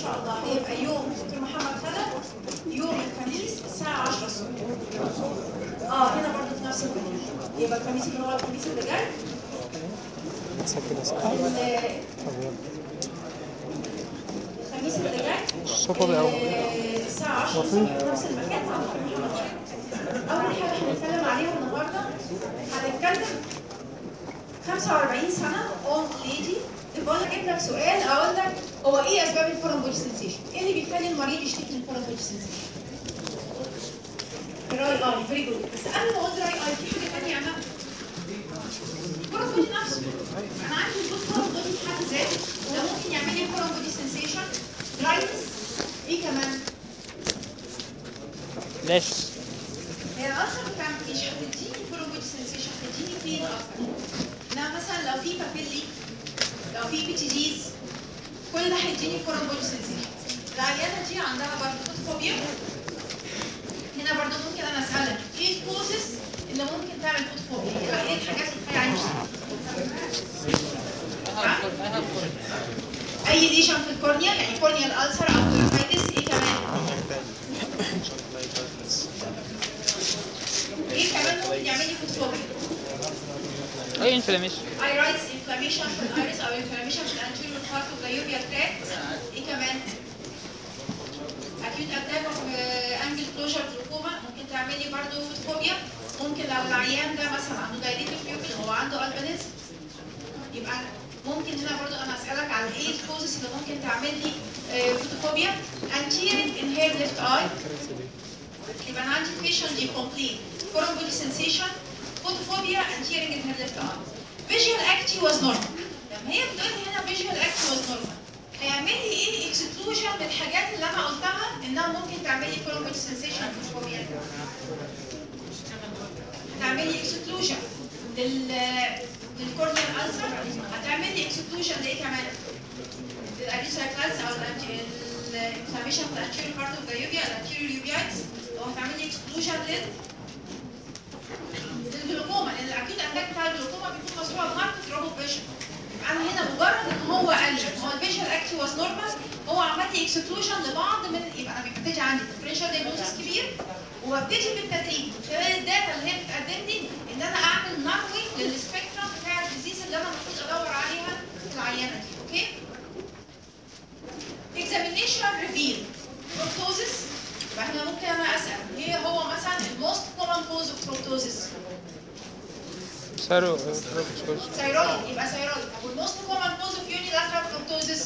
شاء الله هيبقى يوم دكتور محمد خلف يوم الخميس الساعه 10 الصبح اه هنا برضه في نفس المكان يبقى الخميس اللي هو الخميس اللي جاي كده صح ال- طب يلا الخميس اللي جاي الصبح بقى آه، الساعة 10 الصبح في نفس المكان مع دكتور محمد خالد. أول حاجة هنتكلم عليها النهاردة هنتكلم 45 سنة اون ليدي يبقى أنا جايب لك سؤال أقول لك هو إيه أسباب الفورن بودي سنسيشن؟ إيه اللي بيخلي المريض يشتكي من الفورن بودي سنسيشن؟ دراي اي فيري جود بس قبل ما اقول دراي اي في حاجه ثانيه انا الفورن بودي نفسه انا عندي وجود فورن بودي في حد ذاته ده ممكن يعمل لي فورن بودي سنسيشن درايتس ايه كمان؟ ليش هي الألسر ما بتعمليش هتديني فورن بودي سنسيشن هتديني فين أكتر انما مثلا لو في بابيلي لو في بي تي جيز كل ده هيديني فورن بودي سنسيشن العيانه دي عندها برضه فوبيا هنا برضه ممكن انا اسالك ايه الكوزز اللي ممكن تعمل فوت فوبيا؟ ايه الحاجات اللي تخلي عين اي ليشن في الكورنيا يعني كورنيال الالسر او كورنيتس ايه كمان؟ ايه كمان ممكن يعمل لي فوت فوبيا؟ اي انفلاميشن ايرايتس انفلاميشن في الايرس او انفلاميشن في الانتيريور بارت اوف ذا يوبيا تراكت ايه كمان؟ اكيد اتاك اوف انجل كلوجر جلوكوما ممكن تعمل لي برضه فوتوفوبيا ممكن لو العيان ده مثلا عنده دايليتد بيوبل هو عنده البانيزم يبقى ممكن هنا برضه انا اسالك على ايه الكوزز اللي ممكن تعمل لي فوتوفوبيا anterior in hair left eye يبقى انا عندي patient دي complete foreign body sensation photophobia anterior in hair left eye visual acuity was normal لما هي بتقول لي هنا visual acuity was normal هيعمل لي ايه اكسكلوجن من الحاجات اللي انا قلتها انها ممكن تعمل لي foreign body sensation photophobia هتعمل لي اكسكلوجن لل للكورنيال ألسر هتعمل لي اكسكلوجن لايه كمان؟ للاريثراكلاس او الانفلاميشن في الانتيريور بارت اوف ذا يوبيا الانتيريور يوبيايتس او هتعمل لي اكسكلوجن لل للجلوكوما لان الاكيد اتاك بتاع الجلوكوما بيكون مصروع بماركت روبو فيجن انا هنا مجرد ان هو قال لي هو الفيجن اكتي واز نورمال هو عمل لي اكسكلوجن لبعض من يبقى انا بيبتدي عندي ديفرنشال دايجنوستس كبير وابتدي بالتدريج خلال الداتا اللي هي بتقدم لي ان انا اعمل نروي للسبيكترم بتاع الديزيز اللي انا المفروض ادور عليها في العينه دي اوكي؟ examination reveal proptosis يبقى احنا ممكن انا اسال ايه هو مثلا الموست common cause of proptosis سارو ثايرويد يبقى ثايرويد طب والموست كومن كوز اوف يونيلاترال بروبتوزيس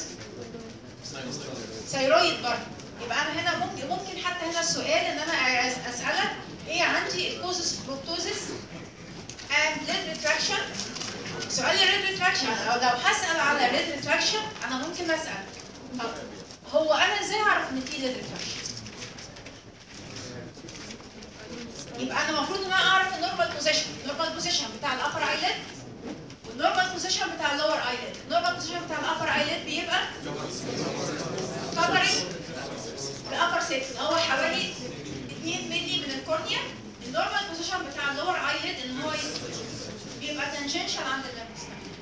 ثايرويد برضه يبقى انا هنا ممكن ممكن حتى هنا السؤال ان انا أس- اسالك ايه عندي الكوزز بروبتوزيس اند ليد ريتراكشن سؤال الريد ريتراكشن او لو هسال على الريد ريتراكشن انا ممكن اسال طب هو انا ازاي اعرف ان في ليد ريتراكشن يبقى انا المفروض ان انا اعرف النورمال بوزيشن النورمال بوزيشن بتاع الابر ايلid والنورمال بوزيشن بتاع اللور ايلid النورمال بوزيشن بتاع الابر ايلid بيبقى كفرنج الابر 6 هو حوالي 2 مللي من الكورنيا النورمال بوزيشن بتاع اللور ايلid ان هو بيبقى تنجنشال عند اللمس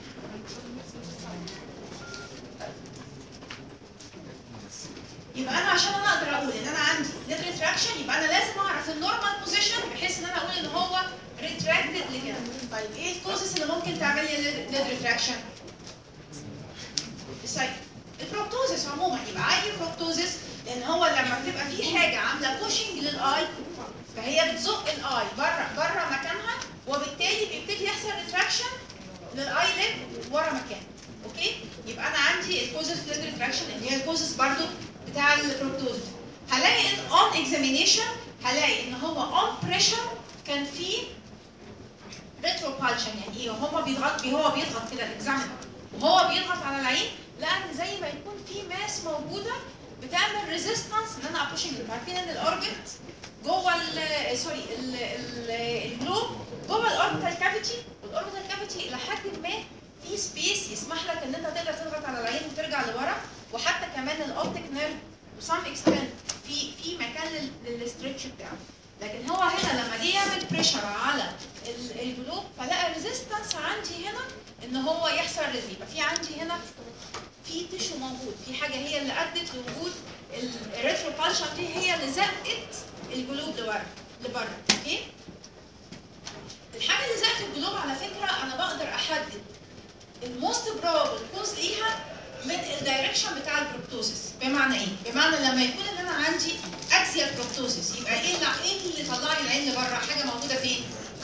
يبقى انا عشان انا اقدر اقول ان انا عندي ليد ريتراكشن يبقى انا لازم اعرف النورمال بوزيشن بحيث ان انا اقول ان هو ريتراكتد لكده طيب ايه الكوزز اللي ممكن تعمل لي ليد ريتراكشن؟ السايكل البروبتوزيس عموما يبقى عادي البروبتوزيس لان هو لما بتبقى في حاجه عامله بوشنج للاي فهي بتزق الاي بره بره مكانها وبالتالي بيبتدي يحصل ريتراكشن للاي ليد ورا مكانه اوكي يبقى انا عندي الكوزز ليد ريتراكشن اللي هي الكوزز برضو بتاع البروبتوز هلاقي ان اون اكزامينيشن هلاقي ان هو اون بريشر كان في ريتروبالشن يعني ايه هو بيضغط هو بيضغط كده الاكزامينر وهو بيضغط على العين لان زي ما يكون في ماس موجوده بتعمل ريزيستنس ان انا ابوشنج عارفين ان الاوربت جوه ال سوري ال- ال- الجلوب جوه الاوربيتال كافيتي والاوربيتال كافيتي الى حد ما في سبيس يسمح لك ان انت تقدر تضغط على العين وترجع لورا وحتى كمان الاوبتيك نيرف وسام اكستنت في في مكان للستريتش بتاعه لكن هو هنا لما جه يعمل بريشر على ال- الجلوب فلقى ريزيستنس عندي هنا ان هو يحصل ريزي يبقى في عندي هنا في في تشو موجود في حاجه هي اللي ادت لوجود الريتروبالشن دي هي اللي زقت الجلوب لورا لبره اوكي الحاجه اللي زقت الجلوب على فكره انا بقدر احدد الموست بروبل كوز ليها من الدايركشن بتاع البروبتوزيس بمعنى ايه؟ بمعنى لما يكون ان انا عندي اكسيال بروبتوزيس يبقى ايه اللي ايه اللي طلع لي العين لبره؟ حاجه موجوده فين؟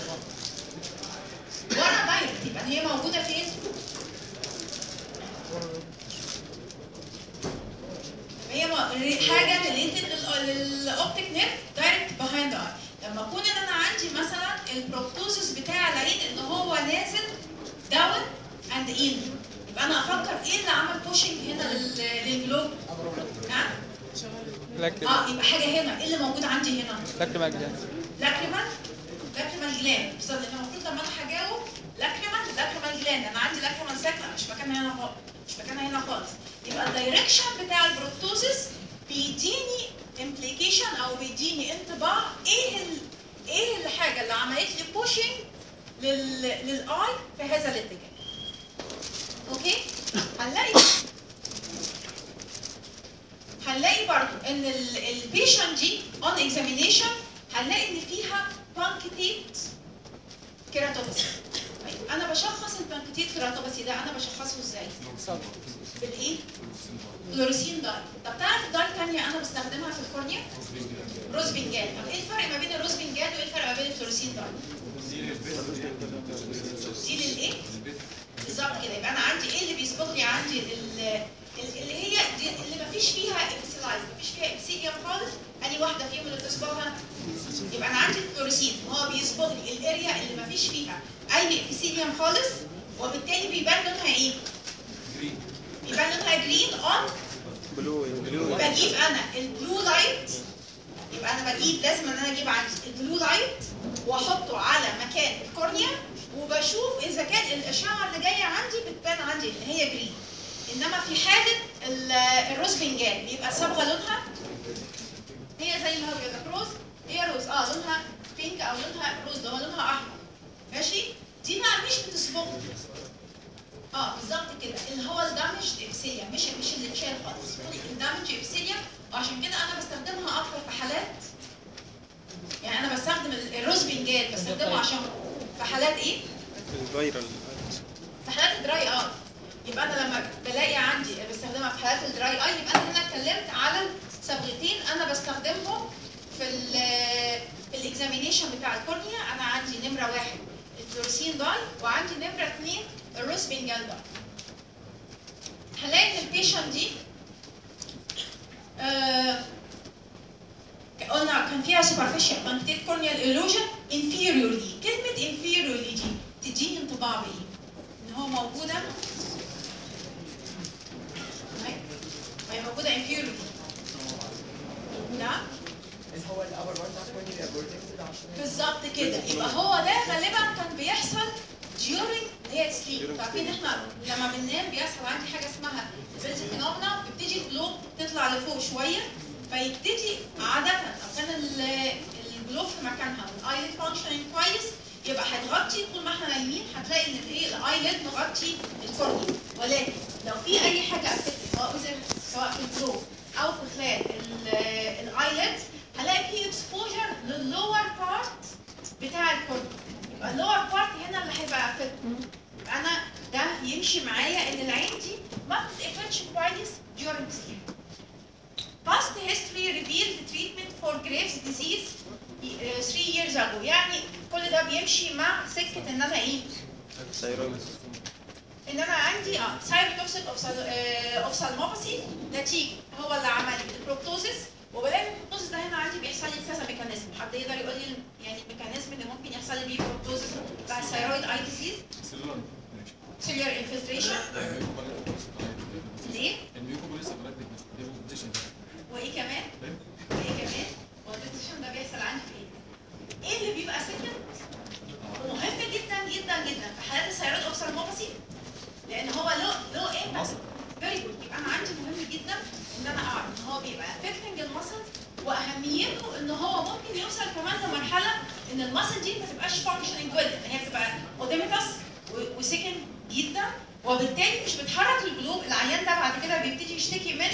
ورا دايركت يبقى هي موجوده فين؟ هي م- حاجه ريليتد للاوبتيك نيرف دايركت بيهايند اي لما اكون ان انا عندي مثلا البروبتوزيس بتاع العين ان هو نازل داون اند ان يبقى انا افكر ايه اللي عمل بوشنج هنا لل- للجلوب ها لاكريمال اه يبقى حاجه هنا ايه اللي موجود عندي هنا لاكريمال جلاند لاكريمال لاكريمال جلاند بالظبط لان المفروض لما انا هجاوب لاكريمال لاكريمال جلاند انا عندي لاكريمال ساكنه مش مكانها هنا خالص مش مكانها هنا خالص يبقى الدايركشن بتاع البروتوزيس بيديني امبليكيشن او بيديني انطباع ايه ال... ايه الحاجه اللي عملت لي بوشنج لل... للاي في هذا الاتجاه اوكي هنلاقي هنلاقي برضو ان البيشنت دي اون اكزامينيشن هنلاقي ان فيها بانكتيت كيراتوباسي طيب انا بشخص البانكتيت كيراتوباسي ده انا بشخصه ازاي؟ بالايه؟ فلوريسين داي طب تعرف داي تانية انا بستخدمها في الكورنيا؟ روز بنجان طب ايه الفرق ما بين الروز بنجان وايه الفرق ما بين الفلوريسين داي؟ دي للايه؟ بالظبط كده يبقى انا عندي ايه اللي بيسبق لي عندي ال- ال- اللي هي دي اللي ما فيش فيها ابسلايز ما فيش فيها ابسيديوم خالص اني واحده فيهم اللي بتسبقها يبقى انا عندي الفلوريسين هو بيسبق لي الاريا اللي ما فيش فيها اي ابسيديوم خالص وبالتالي بيبان لونها ايه؟ بيبان لونها جرين اون بلو بلو بجيب انا البلو لايت يبقى انا بجيب لازم ان انا اجيب عندي البلو لايت واحطه على مكان الكورنيا وبشوف اذا كان الاشعه اللي جايه عندي بتبان عندي ان هي جرين انما في حاله ال- الروز بنجان بيبقى صبغه لونها هي زي ما هو بيقول لك روز هي روز اه لونها بينك او لونها روز ده هو لونها احمر ماشي دي بقى مش بتصبغ اه بالظبط كده اللي هو الدامج ابسيليا مش مش اللي اتشال خالص الدامج ابسيليا وعشان كده انا بستخدمها اكتر في حالات يعني انا بستخدم ال- الروز بنجان بستخدمه عشان في حالات ايه؟ الفيرال في حالات الدراي اي يبقى انا لما بلاقي عندي بستخدمها في حالات الدراي اي يبقى انا هنا اتكلمت على صبغتين انا بستخدمهم في ال في الاكزامينيشن بتاع الكورنيا انا عندي نمره واحد الفلورسين داي وعندي نمره اثنين الروز بنجان داي هلاقي ان البيشنت دي آه قلنا كان فيها superficial punctate corneal illusion inferiorly كلمة inferiorly دي تديني انطباع بإيه؟ إن هو موجودة أهي. وهي موجودة inferiorly نعم هو الاول وان بتاع كورنيا بروتكتد عشان بالظبط كده يبقى هو ده غالبا كان بيحصل during اللي هي sleep عارفين احنا لما بننام بيحصل عندي حاجه اسمها البيلز فينومنا بتبتدي الجلوب تطلع لفوق شويه فيبتدي عاده لو كان ال- الجلوب في مكانها والايلid فانكشنينج كويس يبقى هتغطي طول ما احنا نايمين هتلاقي ان الايه الايلid مغطي الكورنيا ولكن لو في اي حاجه affected سواء within- سواء في الجلوب او في خلال الايلid هلاقي في اكسبوجر لللور بارت بتاع الكورنيا يبقى اللور بارت هنا اللي هيبقى affected يبقى انا ده يمشي معايا ان العين دي ما بتتقفلش كويس during sleep. Past history revealed treatment for Graves disease uh, three years ago يعني كل ده بيمشي مع سكة ان انا ايه؟ سيرويد ان انا عندي اه سايروتوكسيك اوفسالموباسي نتيجة هو اللي عمل لي البروبتوزيس وبلاقي البروبتوزيس ده هنا عندي بيحصل لي كذا ميكانيزم حد يقدر يقول لي يعني الميكانيزم اللي ممكن يحصل لي بيه بروبتوزيس بتاع الثيرويد اي ديزيز سيلولار انفلتريشن ليه؟ وايه كمان؟ وايه كمان؟ والبوزيشن ده بيحصل عندي في ايه؟ ايه اللي بيبقى سكند؟ ومهم جدا جدا جدا في حالات الثيرويد اوبسالموباسي لان هو له له امباكت فيري جود يبقى انا عندي مهم جدا ان انا اعرف ان هو بيبقى افكتنج المسل واهميته ان هو ممكن يوصل كمان لمرحله ان المسل دي ما تبقاش فانكشننج جود ان هي بتبقى اوديمتس وسكن جدا وبالتالي مش بتحرك الجلوب العيان ده بعد كده بيبتدي يشتكي من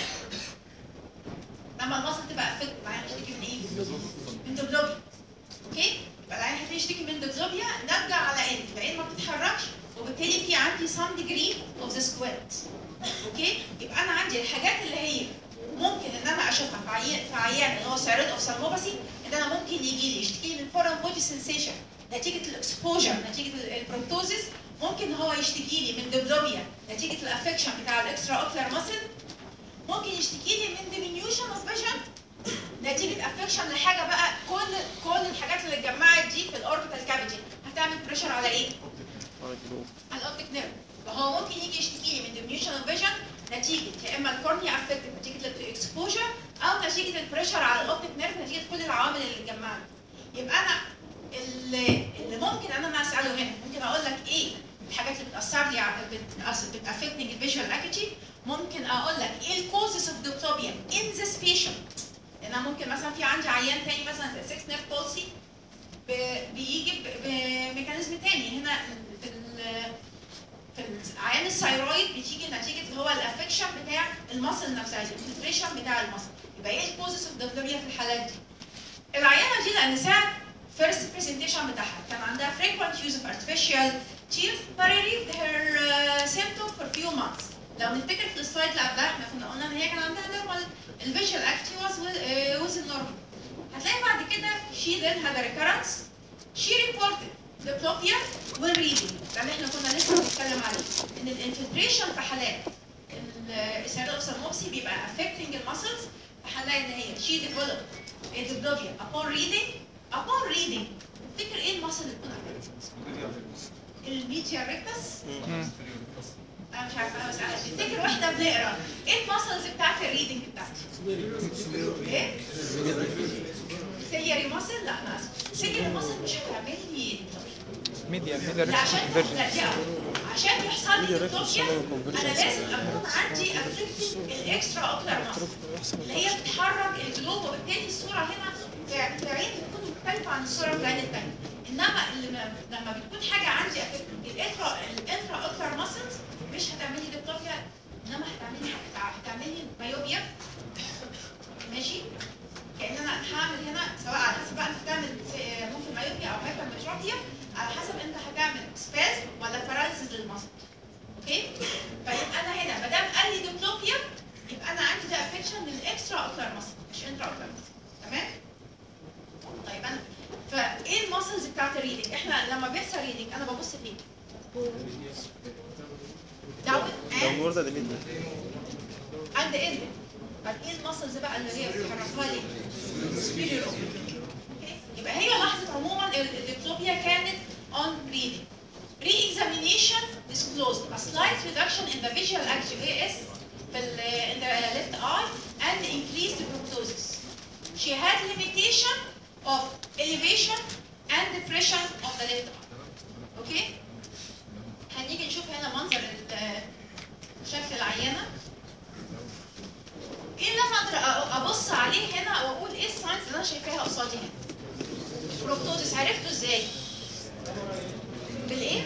لما المصل تبقى افكت العيان يشتكي من ايه؟ من دبلوبيا اوكي؟ يبقى العيان هيبتدي يشتكي من دبلوبيا نرجع على ان العين ما بتتحركش وبالتالي في عندي some degree of the squint اوكي؟ يبقى انا عندي الحاجات اللي هي ممكن ان انا اشوفها في عيان في عيان اللي هو سيرود اوف سالموباسي ان انا ممكن يجي لي يشتكي لي من فورن بودي سنسيشن نتيجه الاكسبوجر نتيجه البروتوزيس ممكن هو يشتكي لي من دبلوبيا نتيجه الافكشن بتاع الاكسترا اوكلر ماسل ممكن يشتكي لي من diminution اوف فيجن نتيجه افكشن لحاجه بقى كل كل الحاجات اللي اتجمعت دي في الاوربيتال كافيتي هتعمل بريشر على ايه؟ على الجلوب على الاوبتيك نيرف فهو ممكن يجي يشتكي لي من diminution اوف فيجن نتيجه يا اما الكورنيا افكتد نتيجه الاكسبوجر او نتيجه البريشر على الاوبتيك نيرف نتيجه كل العوامل اللي اتجمعت يبقى انا اللي, اللي ممكن انا أنا اساله هنا ممكن اقول لك ايه الحاجات اللي بتاثر لي بتافكتنج الفيجوال اكيتي ممكن اقول لك ايه الكوزز اوف ديبتوبيا ان ذس بيشنت لان انا ممكن مثلا في عندي عيان تاني مثلا زي 6 نيرف بولسي بيجي ب- بميكانيزم تاني هنا في ال- في العيان الثايرويد بتيجي نتيجه اللي هو الافكشن بتاع المصل نفسها الانفلتريشن بتاع المصل يبقى ايه الكوزز اوف ديبتوبيا في الحالات دي العيانه دي لان ساعه first presentation بتاعها كان عندها frequent use of artificial teeth but relieved her uh, symptom for few months لو نفتكر في السلايد اللي قبلها احنا كنا قلنا ان هي كان عندها normal الفيجوال activity was with, uh, was normal هتلاقي بعد كده she then had a recurrence she reported diplopia when reading ده اللي احنا كنا لسه بنتكلم عليه ان الانفلتريشن في حالات السيروسالموبسي بيبقى affecting المسلز فهنلاقي ان هي she developed a diplopia upon reading upon reading تفتكر ايه المصل اللي تكون affected؟ الميديا ريكتس مم. انا مش عارفه انا بسالك تفتكر واحده بنقرا ايه المسلز بتاعت الريدنج بتاعتي؟ ايه؟ سيري ماسل لا انا اسف سيري ماسل مش هتعمل لي ميديا ميديا لا عشان ريكس لا دي أول. عشان يحصل لي Media rectus ديبتوبيا عشان انا convergence. لازم اكون عندي افكتنج الاكسترا اوكلر ماسل اللي هي بتحرك الجلوب وبالتالي الصوره هنا في في عين بتكون مختلفه عن الصوره في العين الثانيه انما اللي ما- لما بتكون حاجه عندي افكتنج الانترا الانترا اوكلر ماسلز مش هتعمل لي ديبتوبيا انما هتعمل لي هتعمل لي مايوبيا ماشي كان انا هعمل هنا سواء على حسب بقى انت هتعمل س- ممكن مايوبيا او هايبرمتروبيا على حسب انت هتعمل سباز ولا باراليسيس للمصل اوكي فيبقى انا هنا ما دام قال لي ديبلوبيا يبقى انا عندي ده افكشن للاكسترا اوكلر ماسل مش انترا اوكلر ماسل تمام طيب انا فايه الماسلز بتاعت الريدنج احنا لما بيحصل ريدنج انا ببص فين داون اند داونورد ده ميد عند اند بعد ايه الماسلز بقى اللي هي بتحركها لي superior oblique. أوكي؟ يبقى هي لاحظت عموما ال- الديبلوبيا كانت on reading re-examination disclosed a slight reduction in the visual acuity AS في ال in the left eye and increased proptosis. She had limitation of elevation and depression of the left eye. اوكي؟ هنيجي نشوف هنا منظر ال- شكل العينه ايه اللي انا اقدر أ- ابص عليه هنا واقول ايه الساينز اللي انا شايفاها قصادي هنا بروبتوزيس عرفته ازاي بالايه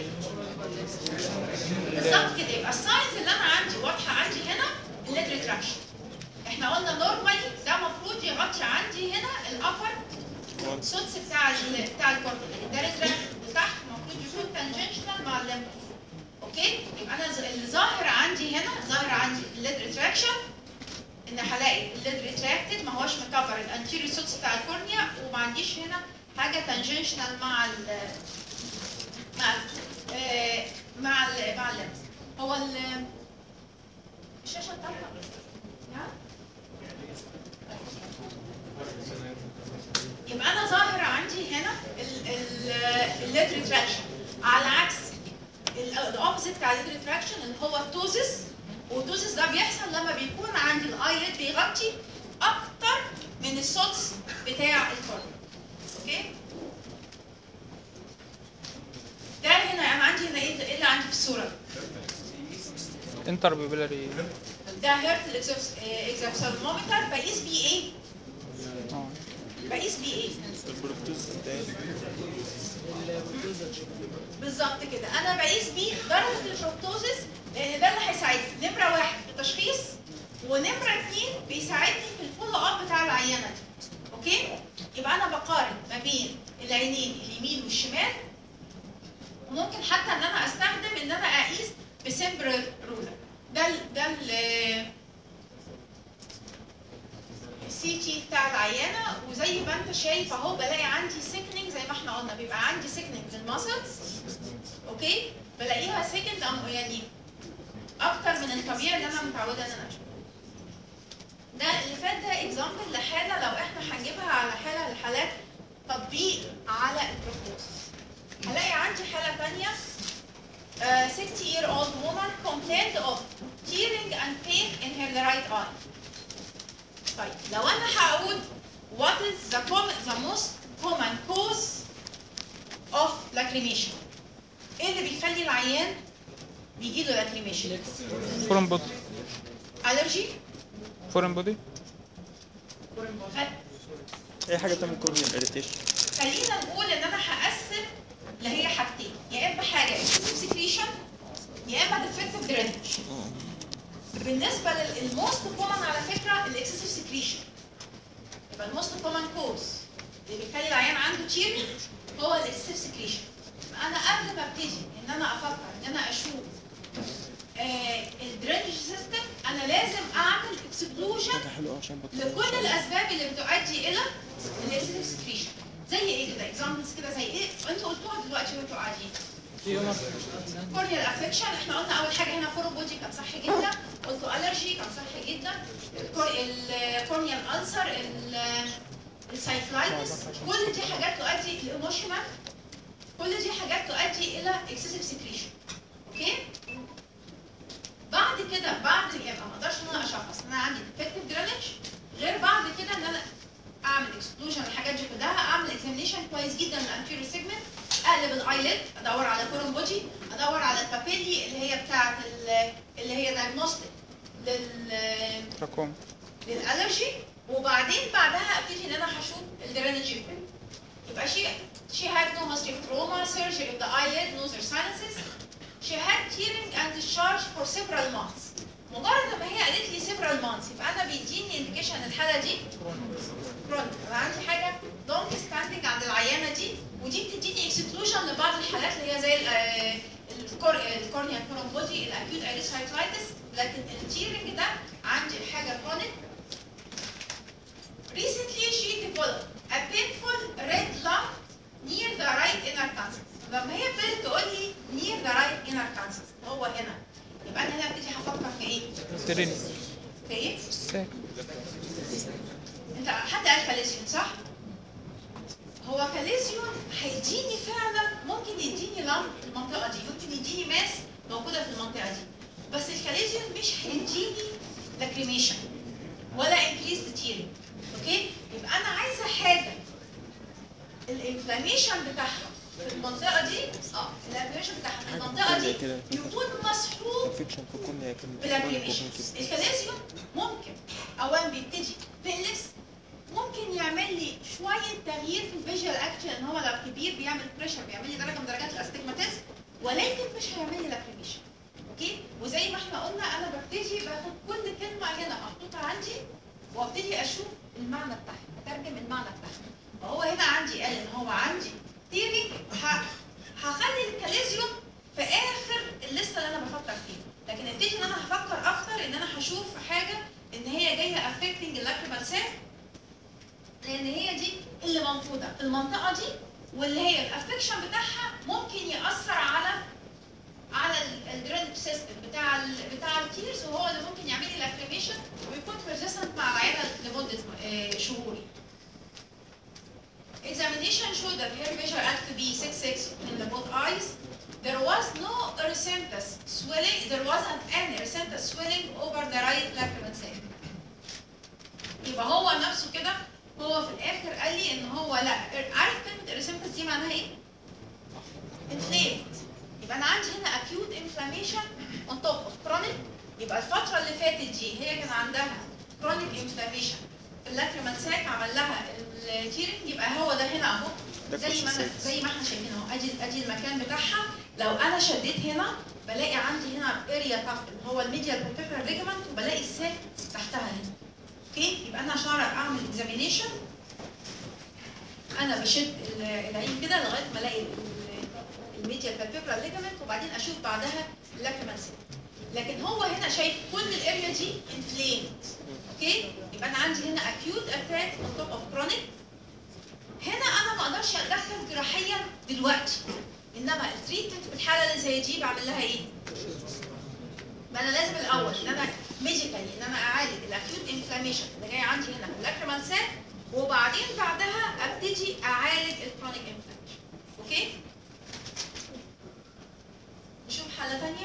بالظبط كده يبقى الساينز اللي انا عندي واضحه عندي هنا الليد ريتراكشن احنا قلنا نورمالي ده المفروض يغطي عندي هنا الابر سوتس بتاع ال بتاع الكورتيكال ده ريتراكشن تحت المفروض يكون تانجنشنال مع الليمف اوكي يبقى انا ز- اللي ظاهر عندي هنا ظاهر عندي الليد ريتراكشن ان هلاقي الليد ريتراكتد ما هوش مكفر الانتيريور سوتس بتاع الكورنيا وما عنديش هنا حاجه تانجنشنال مع ال مع ال آه، مع ال مع الليمف هو ال الشاشه بتاعتنا نعم يبقى انا ظاهر عندي هنا الليد ريتراكشن على عكس الاوبزيت بتاع الليد ريتراكشن اللي هو التوزس والتوزس ده بيحصل لما بيكون عندي الايلid بيغطي اكتر من السوتس بتاع الكورنيا اوكي ده هنا انا عندي هنا ايه إيه اللي عندي في الصوره انتر بيبلاري ده هيرت اكزابسالمومتر بقيس بيه ايه اه بقيس بيه ايه البروتوز بتاعي بالظبط كده انا بقيس بيه درجه الفركتوزس لان ده اللي هيساعدني نمره واحد في التشخيص ونمره اثنين بيساعدني في الفولو اب بتاع العينه دي اوكي يبقى انا بقارن ما بين العينين اليمين والشمال وممكن حتى ان انا استخدم ان انا اقيس بسمبر رولر ده ال ده ال السي تي بتاع العيانه وزي ما انت شايف اهو بلاقي عندي سيكنينج زي ما احنا قلنا بيبقى عندي سيكنينج للماسلز اوكي بلاقيها سيكند يعني اكتر من الطبيعي اللي انا متعوده ان انا اشوفه ده اللي فات ده اكزامبل لحاله لو احنا هنجيبها على حاله الحالات تطبيق على البروكوز هلاقي عندي حاله ثانيه 60 year old woman complained of tearing and pain in her right eye طيب لو انا هقول what is the, common, the most common cause of lacrimation ايه اللي بيخلي العيان بيجي له lacrimation فورن بودي allergy فورن بودي اي حاجه تعمل كورنيال اريتيشن خلينا نقول ان انا هقسم اللي هي حاجتين يا اما حاجه excessive secretion يا اما defective drainage بالنسبه للموست كومن على فكره الاكسسيف سكريشن يبقى الموست كومن كوز اللي بيخلي العيان عنده تيرنج هو الاكسسيف سكريشن انا قبل ما ابتدي ان انا افكر ان انا اشوف آه الدرينج سيستم انا لازم اعمل اكسكلوجن حاجه حلوه عشان بطل لكل الاسباب اللي بتؤدي الى الاكسسيف سكريشن زي ايه كده اكزامبلز كده زي ايه انتوا قلتوها دلوقتي وانتوا قاعدين كورنيال افكشن احنا قلنا اول حاجه هنا فورو بودي كان صح جدا قلتوا الرجي كان صح جدا الكورنيال السر السايكلايتس كل دي حاجات تؤدي الايموشنال كل دي حاجات تؤدي الى اكسسيف سكريشن اوكي بعد كده بعد يعني ما اقدرش ان انا اشخص ان انا عندي ديفكتيف درينج غير بعد كده ان انا اعمل اكسكلوجن الحاجات دي كلها اعمل اكزامينشن كويس جدا للانتيريور سيجمنت اقلب الايلid ادور على كورن بودي ادور على البابيلي اللي هي بتاعه ال- اللي هي دايجنوستيك لل تراكوم للالرجي وبعدين بعدها ابتدي ان انا هشوف الدرينج فين يبقى she she had no history of trauma surgery of the eyelid nose or sinuses she had tearing and discharge for several months مجرد ما هي قالت لي several months يبقى انا بيديني indication ان الحاله دي كرونيك انا عندي حاجه لونج ستاندنج عند العيانه دي ودي بتديني اكسكلوجن لبعض الحالات اللي هي زي ال- آه، الكور الكورنيال كورن بودي الاكيوت ايريسايتلايتس لكن التيرنج ده عندي حاجه كرونيك Recently, she developed a painful red lump near the right inner cancer. لما هي ابتدت تقول لي near the right inner cancer هو هنا يبقى انا هنا ابتدي هفكر في ايه؟ تريني في ايه؟ ساك انت حد قال كاليزيون صح؟ هو كاليزيون هيديني فعلا ممكن يديني لمب في المنطقه دي ممكن يديني ماس موجوده في المنطقه دي بس الكاليزيون مش هيديني لاكريميشن ولا انكريز تيرنج اوكي يبقى انا عايزه حاجه الانفلاميشن بتاعها في المنطقه دي اه الانفلاميشن بتاعها في المنطقه دي كده. يكون مسحوب انفكشن في الكورنيا كان بالابليكيشن الكاليزيوم ممكن اولا بيبتدي بيلس ممكن يعمل لي شويه تغيير في الفيجوال اكشن ان هو لو كبير بيعمل بريشر بيعمل لي درجه من درجات الاستجماتيزم ولكن مش هيعمل لي لاكريميشن اوكي وزي ما احنا قلنا انا ببتدي باخد كل كلمه هنا محطوطه عندي وابتدي اشوف المعنى بتاعها اترجم المعنى بتاعها فهو هنا عندي قال ان هو عندي ثيري هخلي الكاليزيوم في اخر الليسته اللي انا بفكر فيها لكن ابتدي ان انا هفكر اكتر ان انا هشوف حاجه ان هي جايه افكتنج اللاكريمال سيل لان هي دي اللي موجوده في المنطقه دي واللي هي الافكشن بتاعها ممكن ياثر على على الدرينج سيستم بتاع ال بتاع التيرز وهو اللي ممكن يعمل لي لاكريميشن ويكون بيرسيستنت مع العياده لمده آه، شهور Examination showed that hair measure act to be 6'6 in the both eyes. There was no erythematous swelling, there wasn't any erythematous swelling over the right lacrimal sac. يبقى هو نفسه كده هو في الاخر قال لي ان هو لا عارف كلمه erythematous دي معناها ايه؟ inflamed يبقى انا عندي هنا acute inflammation on top of chronic يبقى الفتره اللي فاتت دي هي كان عندها chronic inflammation في اللاكريمال ساك عمل لها التيرنج يبقى هو ده هنا اهو ده زي الكورس ما انا السادس زي ما احنا شايفين اهو ادي ادي المكان بتاعها لو انا شديت هنا بلاقي عندي هنا اريا تحت اللي هو الميديال بارتيكولار ليجمنت وبلاقي الساك تحتها هنا اوكي يبقى انا عشان أعرف اعمل اكزامينيشن انا بشد ال- العين كده لغايه ما الاقي الميديال بارتيكولار ليجمنت وبعدين اشوف بعدها اللاكريمال ساك لكن هو هنا شايف كل الاريا دي انفليمد اوكي يبقى انا عندي هنا acute attack on top of chronic هنا انا ما اقدرش اتدخل جراحيا دلوقتي انما التريتمنت في الحاله اللي زي دي بعمل لها ايه؟ ما انا لازم الاول ان انا ميديكالي ان انا اعالج الاكيوت انفلاميشن اللي جاي عندي هنا في اللاكريمال ساك وبعدين بعدها ابتدي اعالج الكرونيك انفلاميشن اوكي؟ نشوف حاله ثانيه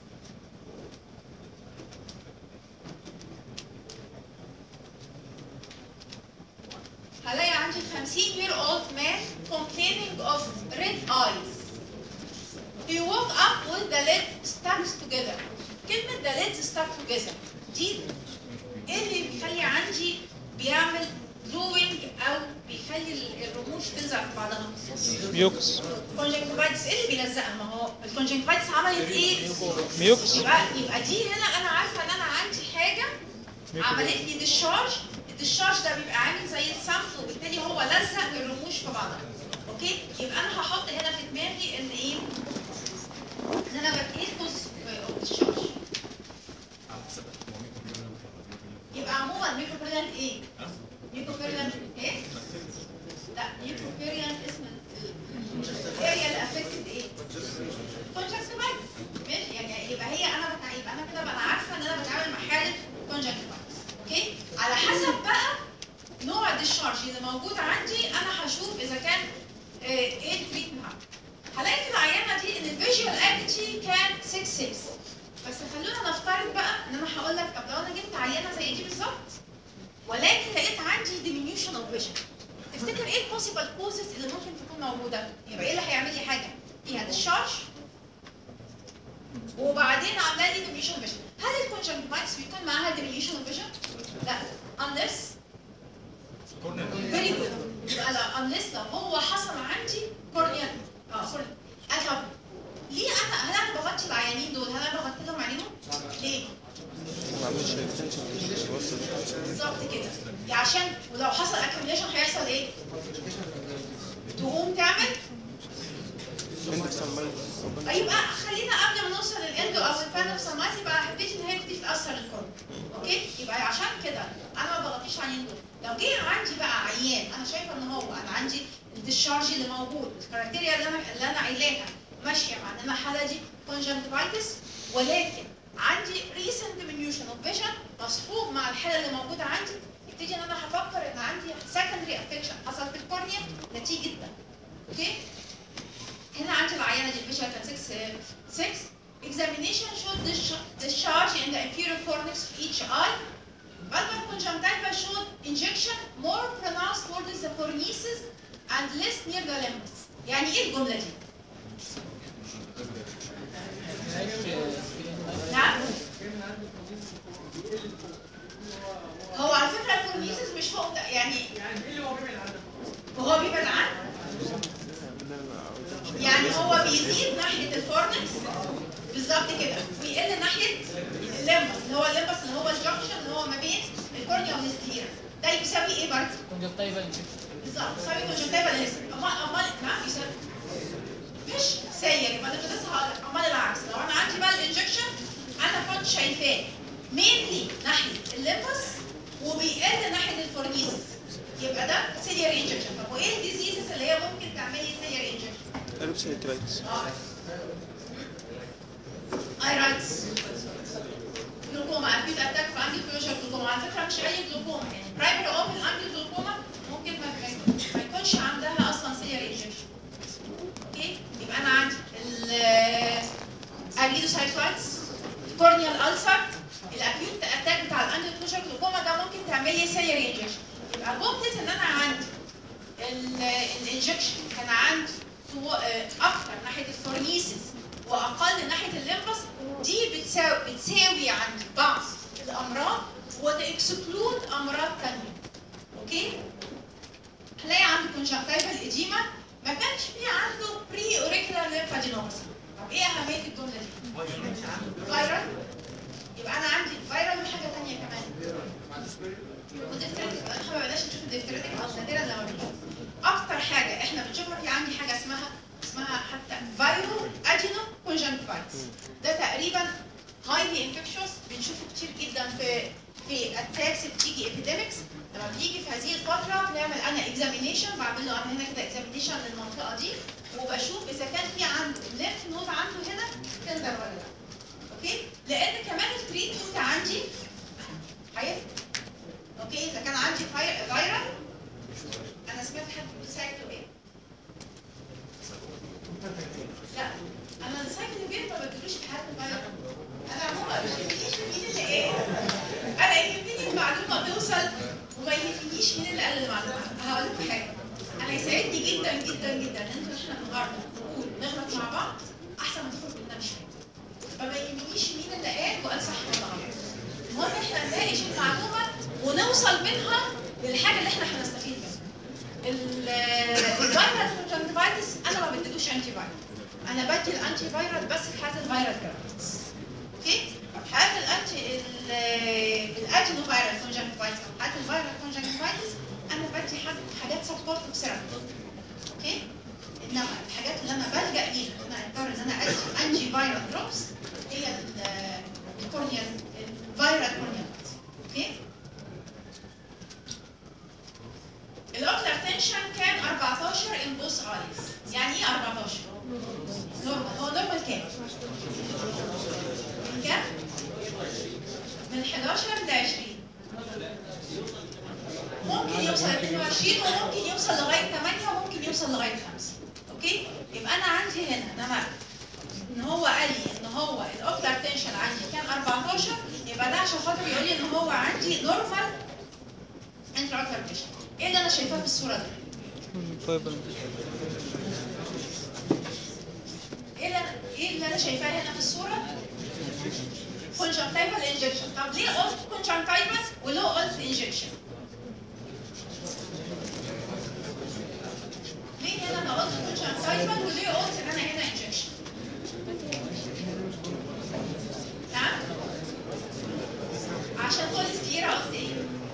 هلاقي عندي 50 year old man complaining of red eyes. He woke up with the lids stuck together. كلمة the lids stuck together دي ايه اللي بيخلي عندي بيعمل glowing او بيخلي ال- الرموش تلزق في بعضها؟ ميوكس conjunctivitis ايه اللي بيلزقها؟ ما هو الكونجنكتيفايتس عملت ايه؟ ميوكس يبقى يبقى دي هنا انا عارفه ان انا عندي حاجه عملت لي ديشارج الديشارج ده بيبقى عامل زي الصمت وبالتالي هو لزق الرموش في بعضها اوكي يبقى انا هحط هنا في دماغي ان ايه ان انا ببتدي جزء الديشارج يبقى عموما ميكروبيريان ايه ميكروبيريان ايه لا ميكروبيريان اسم الاريا اللي افكتد ايه كونجكتيفايتس ماشي يعني يبقى هي انا بتع... يبقى انا كده بقى عارفه ان انا بتعامل مع حاله كونجكتيفايتس اوكي على حسب بقى نوع الديشارج اللي موجود عندي انا هشوف اذا كان آه، ايه التريتمنت هلاقي في العيانه دي ان الفيجوال اكتي كان 6 6 بس خلونا نفترض بقى ان انا هقول لك طب لو انا جبت عيانه زي دي بالظبط ولكن لقيت عندي diminution of vision تفتكر ايه البوسيبل كوزز اللي ممكن تكون موجوده؟ يبقى ايه اللي هيعمل لي حاجه؟ فيها ديشارج وبعدين عامله لي diminution of vision هل الكونجنكتيفايتس بيكون معاها diminution of vision؟ لا unless very good يبقى لا unless لو هو حصل عندي كورنيال اه كورنيال طب ليه انا هل انا بغطي العيانين دول هل انا بغطي لهم عينيهم؟ ليه؟ ما عملش extension بس بالظبط كده يعني عشان ولو حصل اكيوميليشن هيحصل ايه؟ تقوم تعمل عندك سمايل يبقى خلينا قبل ما نوصل للاندو او البانل سمايز يبقى هبتدي ان هي تبتدي تاثر الكورن اوكي يبقى عشان كده انا ما بغطيش عينين دول لو جه عندي بقى عيان انا شايفه ان هو انا عندي الديشارج اللي موجود الكرايتيريا اللي انا اللي انا قايلاها ماشيه مع ان انا الحاله دي كونجنكتيفايتس ولكن عندي ريسنت diminution اوف فيجن مصحوب مع الحاله اللي موجوده عندي يبتدي ان انا هفكر ان عندي سكندري افكشن حصل في الكورنيا نتيجه ده اوكي هنا عندي العينه دي الفيجن كان 6 6 examination showed dis- discharge in the inferior cornix of each eye Bulbar conjunctiva showed injection more pronounced towards the cornices and less near the limbus. يعني ايه الجملة دي؟ نعم؟ هو على فكرة الكورنيسز مش فوق ده يعني يعني ايه اللي هو بيبعد عنه؟ وهو بيبعد عنه يعني هو بيزيد ناحية الفورنكس بالظبط كده ويقل ناحية الليمبس اللي هو الليمبس اللي هو الجنكشن اللي هو ما بين الكورنيا والسكليرا ده يساوي ايه برضه؟ كونجكتيفال بالظبط يساوي كونجكتيفا ليزر امال امال نعم يساوي مش سير يبقى انا كنت لسه هقول لك امال العكس لو انا عندي بقى الانجكشن انا كنت شايفاه مينلي ناحيه الليمبس وبيقل ناحيه الفورنيسس يبقى ده سيلير انجكشن طب وايه الديزيزز اللي هي ممكن تعمل لي سيلير انجكشن؟ قلب سيترايتس ايرايتس جلوكوما اكيد اتاك في عندي كلوجر جلوكوما على فكره مش اي جلوكوما يعني برايمري اوبن عندي جلوكوما ممكن ما ما يكونش عندها اصلا سيلير انجكشن اوكي يبقى انا عندي الاريدوسايتويتس كورنيال السر الاكيوت اتاك بتاع الاندو كلوجر جلوكوما ده ممكن تعمل لي سيلير انجكشن يبقى جمله ان انا عندي الانجكشن كان عندي تو- آه، اكتر ناحيه الفورنيسس واقل ناحيه الليمبس دي بتساوي بتساوي عند بعض الامراض وتكسكلود امراض ثانيه اوكي هلاقي عندي كونجكتيفال اديما ما كانش في عنده بري اوريكولار ليمفادينوباثي طب ايه اهميه الجمله دي؟ فايرال يبقى انا عندي فايرال وحاجه ثانيه كمان وديفتريتك احنا ما بقناش نشوف الديفتريتك او نادرا لما بنشوف اكتر حاجه احنا بنشوفها في عندي حاجه اسمها اسمها حتى فايرو ادينو كونجنكتيفايتس ده تقريبا هايلي انفكشوس بنشوفه كتير جدا في في اتاكس بتيجي ابيديمكس لما بيجي في هذه الفتره بنعمل انا اكزامينيشن بعمل له انا هنا كده اكزامينيشن للمنطقه دي وبشوف اذا كان في عنده الليمف نود عنده هنا تندر ولا لا اوكي لان كمان التريتمنت عندي هيفرق اوكي اذا كان عندي فاي- فايرال انا سمعت حد بيقول سايكلو ايه لا انا السايكلو ايه ما بدلوش في حد فايرال انا عموما ما يهمنيش مين اللي ايه انا يهمني المعلومه توصل وما يهمنيش مين اللي قال المعلومه هقول لكم حاجه انا يسعدني جدا جدا جدا ان انتوا احنا النهارده نقول نغلط مع بعض احسن ما تخرج مننا مش فاهم فما يهمنيش مين اللي قال وقال صح ولا غلط المهم احنا نناقش المعلومه ونوصل منها للحاجه اللي احنا هنستفيد منها الفيروس كونجنكتيفايتس انا ما بديلوش انتي فايرال انا بدي الانتي فايرال بس في حاله الفيرال كارتس اوكي في حاله الانتي الادينو فيرال كونجنكتيفايتس او حاله الفيرال كونجنكتيفايتس انا بدي حاجة- حاجات سبورتيف سيرم اوكي انما الحاجات اللي انا بلجا ليها انا اضطر ان انا ادي انتي فيرال دروبس هي ال- الكورنيال الفيرال كورنيال اوكي الاوكلر تنشن كان 14 ان بوث ايز يعني ايه 14 نورمال هو نورمال كام من كام من 11 ل 20 ممكن يوصل ل 22 وممكن يوصل لغايه 8 وممكن يوصل لغايه 5 اوكي يبقى انا عندي هنا انما ان هو قال لي ان هو الاوكلر تنشن عندي كان 14 يبقى ده عشان خاطر يقول لي ان هو عندي نورمال انتراكلر تنشن ايه اللي انا شايفاه في الصوره دي؟ فايبر ايه اللي انا ايه اللي انا شايفاه هنا في الصوره؟ كونجنكتيفال انجكشن طب ليه قلت كونجنكتيفال وليه قلت انجكشن؟ ليه هنا انا قلت كونجنكتيفال وليه قلت ان انا هنا انجكشن؟ نعم؟ عشان كل كتير قلت ايه؟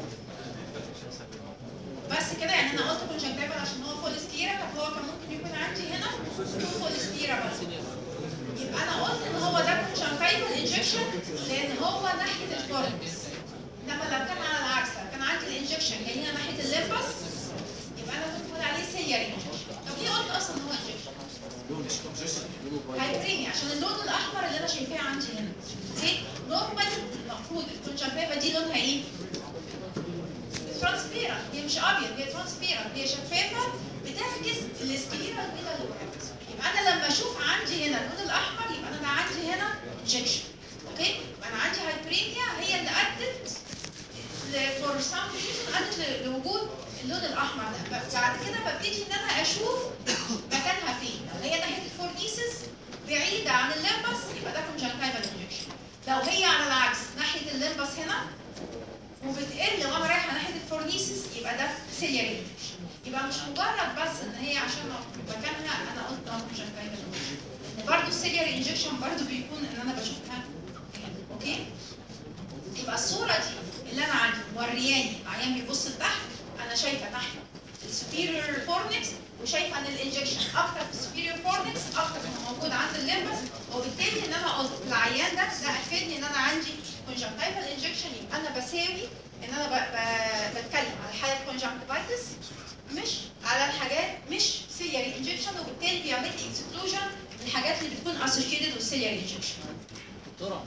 بس كده يعني انا قلت كونجنكتيفال عشان هو فوليستيرا طب هو كان ممكن يكون عندي هنا فوليستيرا بس يبقى انا قلت ان هو ده كونجنكتيفال انجكشن لان هو ناحيه الكورنكس انما لو كان على العكس لو كان عندي الانجكشن جاي هنا ناحيه الليمبس يبقى انا كنت بقول عليه سيري انجكشن طب ليه قلت اصلا ان هو انجكشن؟ هيفرقني عشان اللون الاحمر اللي انا شايفاه عندي هنا ليه؟ نورمال المفروض الكونجنكتيفا دي لونها ايه؟ ترانسبيرنت هي مش ابيض هي ترانسبيرنت هي شفافه بتعكس السكليرا البيضاء اللي قدامك. يبقى انا لما اشوف عندي هنا اللون الاحمر يبقى انا عندي هنا انجكشن اوكي يبقى انا عندي هايبريميا هي اللي ادت فور سام ريزون ادت ل- لوجود اللون الاحمر ده ب- بعد كده ببتدي ان انا اشوف مكانها فين لو هي ناحيه الفورنيسس بعيده عن الليمبس يبقى ده كونجنكتيفال انجكشن لو هي على العكس ناحيه الليمبس هنا وبتقل وانا رايحه ناحيه الفورنيسس يبقى ده سيلياري انفكشن يبقى مش مجرد بس ان هي عشان مكانها انا قلت اه مش ان برضه السيلياري انجكشن برضه بيكون ان انا بشوفها هنا. اوكي يبقى الصوره دي اللي انا عندي مورياني عيان بيبص لتحت انا شايفه ناحيه السوبيريور فورنكس وشايفه ان الانجكشن اكتر في السوبيريور فورنكس اكتر من موجود عند الليمبس وبالتالي ان انا قلت العيان ده ده افادني ان انا عندي كونجنكتيفال انجكشن يبقى انا بساوي ان انا ب... ب... بتكلم على حاله كونجنكتيفايتس مش على الحاجات مش سيلياري انجكشن وبالتالي بيعمل لي اكسكلوجن الحاجات اللي بتكون اسوشيتد والسيلياري انجكشن دكتورة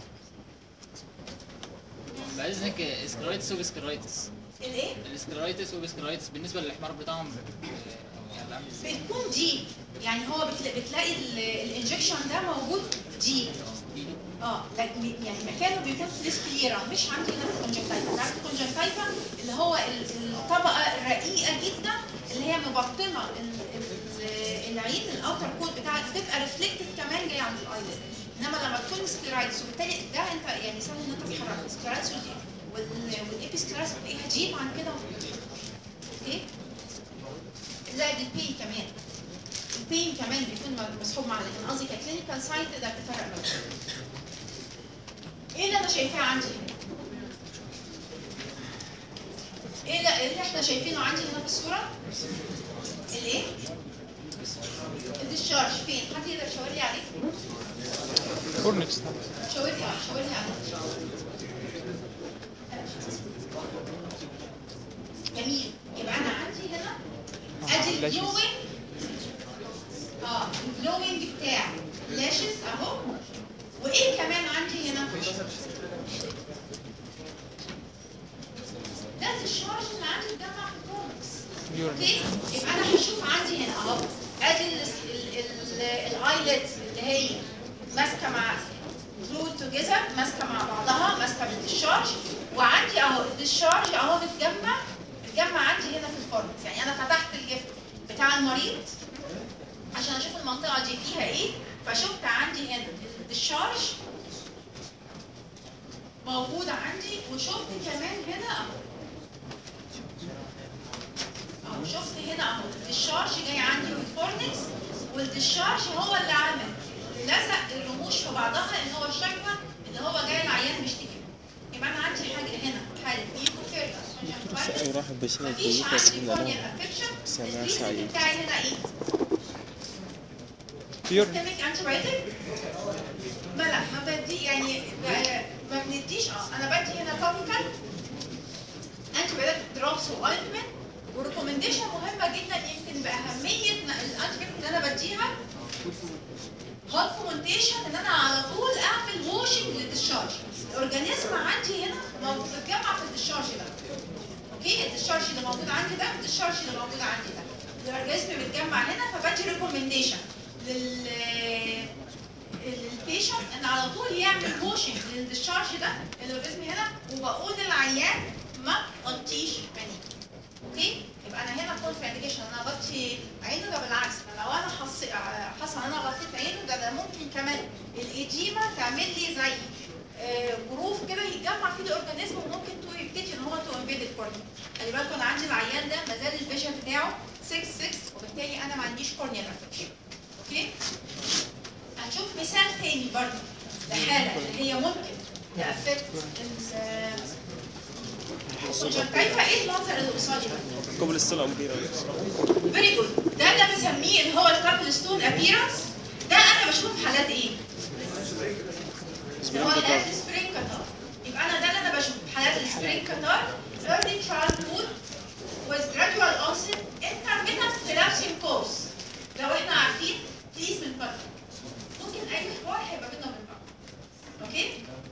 بعد اذنك اسكرايتس وبسكرايتس الايه؟ الاسكرايتس وبسكرايتس بالنسبه للاحمار بتاعهم آه، يعني عامل ازاي؟ بتكون دي يعني هو بتلا- بتلاقي ال- الانجكشن ده موجود دي اه لكن يعني مكانه بيكون في السكليرا مش عندي هنا في الكونجكتيفا عارف الكونجكتيفا اللي هو ال- الطبقه الرقيقه جدا اللي هي مبطنه ال- ال- العين الاوتر كود بتاعها بتبقى ريفلكتد كمان جاي عند الايلid انما لما تكون سكليرايتس وبالتالي ده انت يعني سهل ان انت تحرك السكليرايتس والابيسكليرايتس بتلاقيها جيب عن كده اوكي زائد البي كمان البين كمان بيكون مسحوب معاه لكن قصدي ككلينيكال سايت تقدر تفرق ما بينهم. ايه اللي انا شايفاه عندي هنا؟ ايه اللي إيه اللي احنا شايفينه عندي هنا في الصوره؟ الايه؟ الديscharge فين؟ حد يقدر يشاور لي عليه؟ فورنكس شاور لي اه شاور لي عليه جميل يبقى انا عندي هنا ادي لاشز. الجلوينج اه الجلوينج بتاع لاشز اهو وايه كمان عندي هنا؟ ده الشارج اللي عندي اتجمع في الكورنكس يورين اوكي يبقى انا هشوف عندي هنا اهو ادي الايلت اللي هي ماسكه مع جلود توجذر ماسكه مع بعضها ماسكه بالديشارج وعندي اهو الديشارج اهو متجمع متجمع عندي هنا في الفورنكس يعني انا فتحت الجفت بتاع المريض عشان اشوف المنطقه دي فيها ايه فشفت عندي هنا الديشارج موجوده عندي وشفت كمان هنا اهو اهو شفت هنا اهو الدشارج جاي عندي من الفورنكس والدشارج هو اللي عمل لزق الرموش في بعضها ان هو الشكوى اللي هو جاي العيان بيشتكي منها. يبقى انا عندي حاجه هنا حاله أي واحد بيشيل مفيش الكمبيوتر عندي سيبنا كورنيال لهم افكشن سامع التريتمنت سعيد. بتاعي هنا ايه؟ يورين سيستميك انتي بايوتيك ما لا ما بدي يعني ب- ما بنديش اه انا بدي هنا توبيكال انتي بايوتيك دروبس واوينتمنت وريكومنديشن مهمه جدا يمكن باهميه الانتي بايوتيك اللي انا بديها هوت فومنتيشن ان انا على طول اعمل واشنج للديشارج الاورجانيزم عندي هنا موجود بتجمع في الديشارج ده اوكي الديشارج اللي موجود عندي ده والديشارج اللي موجود عندي ده الاورجانيزم بيتجمع هنا فبدي ريكومنديشن لل للبيشنت ان على طول يعمل واشنج للديشارج ده الاورجانيزم هنا وبقول للعيان ما تغطيش عينيك اوكي يبقى انا هنا كنت في انديكيشن انا اغطي عينه ده بالعكس أنا لو انا حص... حصل انا غطيت عينه ده, ده ممكن كمان الايديما تعمل لي زي آه، جروف كده يتجمع فيه الاورجانيزم وممكن تو يبتدي ان هو تو امبيد الكورنيا خلي بالكم انا عندي العيان ده ما زال الفيجن بتاعه 6 6 وبالتالي انا ما عنديش كورنيال افكشن اوكي هنشوف مثال تاني برضه لحاله اللي هي ممكن تأفكت الكونجكتيفا ايه المنظر اللي قصادي ده؟ قبل السنة أمبيرا فيري جود ده اللي بسميه اللي هو الكابل ستون ابيرنس ده انا بشوف حالات ايه؟ اللي هو الانتي سبرينج كاتار يبقى انا ده اللي انا بشوف حالات السبرينج كاتار early childhood with gradual onset intermittent relapsing course لو احنا عارفين تقيس من فتره ممكن اي حوار هيبقى بيننا وبين بعض اوكي؟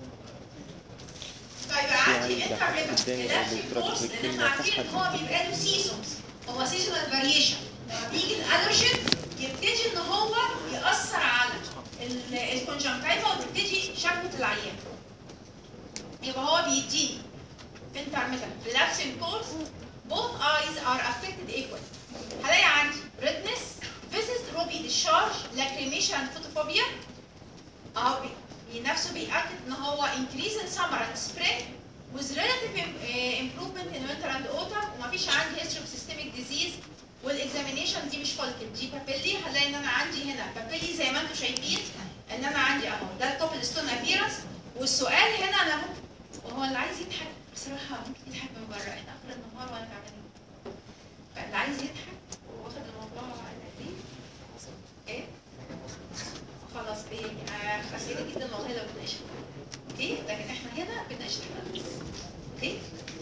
طيب عندي يعني intermittent الدنيا relapsing الدكتورة course لان بتكلمنا احنا عارفين ان هو بيبقى له سيزونز هو سيزونال فاريشن لما بيجي الالرجين يبتدي ان هو ياثر على الكونجنكتيفا وتبتدي شكوى العيان يبقى هو بيديني intermittent relapsing course both eyes are affected equally هلاقي عندي redness viscous ruby discharge lacrimation photophobia اهو بي- بي- نفسه بيأكد ان هو increase in summer and spring with relative im- eh, improvement in winter and autumn ومفيش عندي history of systemic disease والاكزامينيشن دي مش فولكت دي بابيلي هلاقي ان انا عندي هنا بابيلي زي ما انتم شايفين ان انا عندي اهو ده الكوبل ستون ابيرنس والسؤال هنا انا ممكن وهو اللي عايز يضحك بصراحه ممكن يضحك من بره احنا اخر النهار وانا تعبانه فاللي عايز يضحك واخد الموضوع على ايديه ايه خلاص ايه آه، خسيرة جدا والله لو بناقش اوكي لكن احنا هنا بناقش الحلقة. اوكي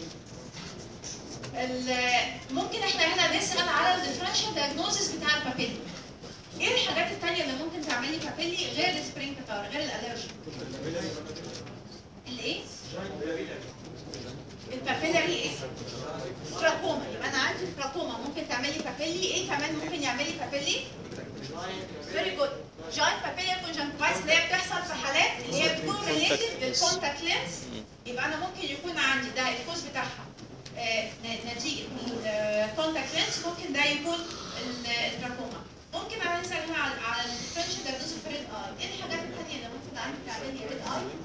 ال- ممكن احنا هنا نسال على الديفرنشال دايجنوزس بتاع البابيلي ايه الحاجات التانية اللي ممكن تعملي بابيلي غير السبرينج كتار غير الالرجي الايه البابيلاري ايه تراكوما يبقى انا عندي تراكوما ممكن تعملي بابيلي ايه كمان ممكن يعملي بابيلي فيري جود جاينت بابيليا كونجنكتيفايتس اللي هي بتحصل في حالات اللي هي بتكون ريليتد بالكونتاكت لينس يبقى انا ممكن يكون عندي ده الكوز بتاعها آه، ن- نتيجه الكونتاكت لينس ممكن ده يكون ال- التراكوما ممكن انا نسال هنا على على الديفرنشال دايجنوز في ريد اي ايه الحاجات الثانيه اللي ممكن عندي تعمل لي ريد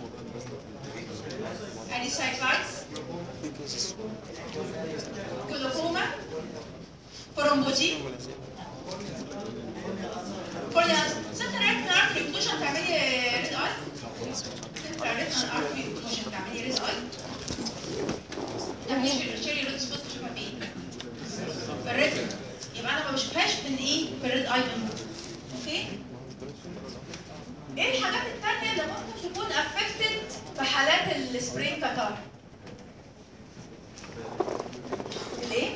اي اريسايكلايتس جلوكوما كرومبوزي كورنيا سنتر ريتنا ارتري اوكلوجن تعملي ريد اي سنتر ريتنا ارتري اوكلوجن تعملي ريد اي ده مش شيري ريد سبوت بشوفها فين في الريتنا يبقى انا ما بشوفهاش من ايه في الريد اي اوكي ايه الحاجات التانية اللي ممكن تكون افكتد في حالات السبرين كاتار؟ ليه؟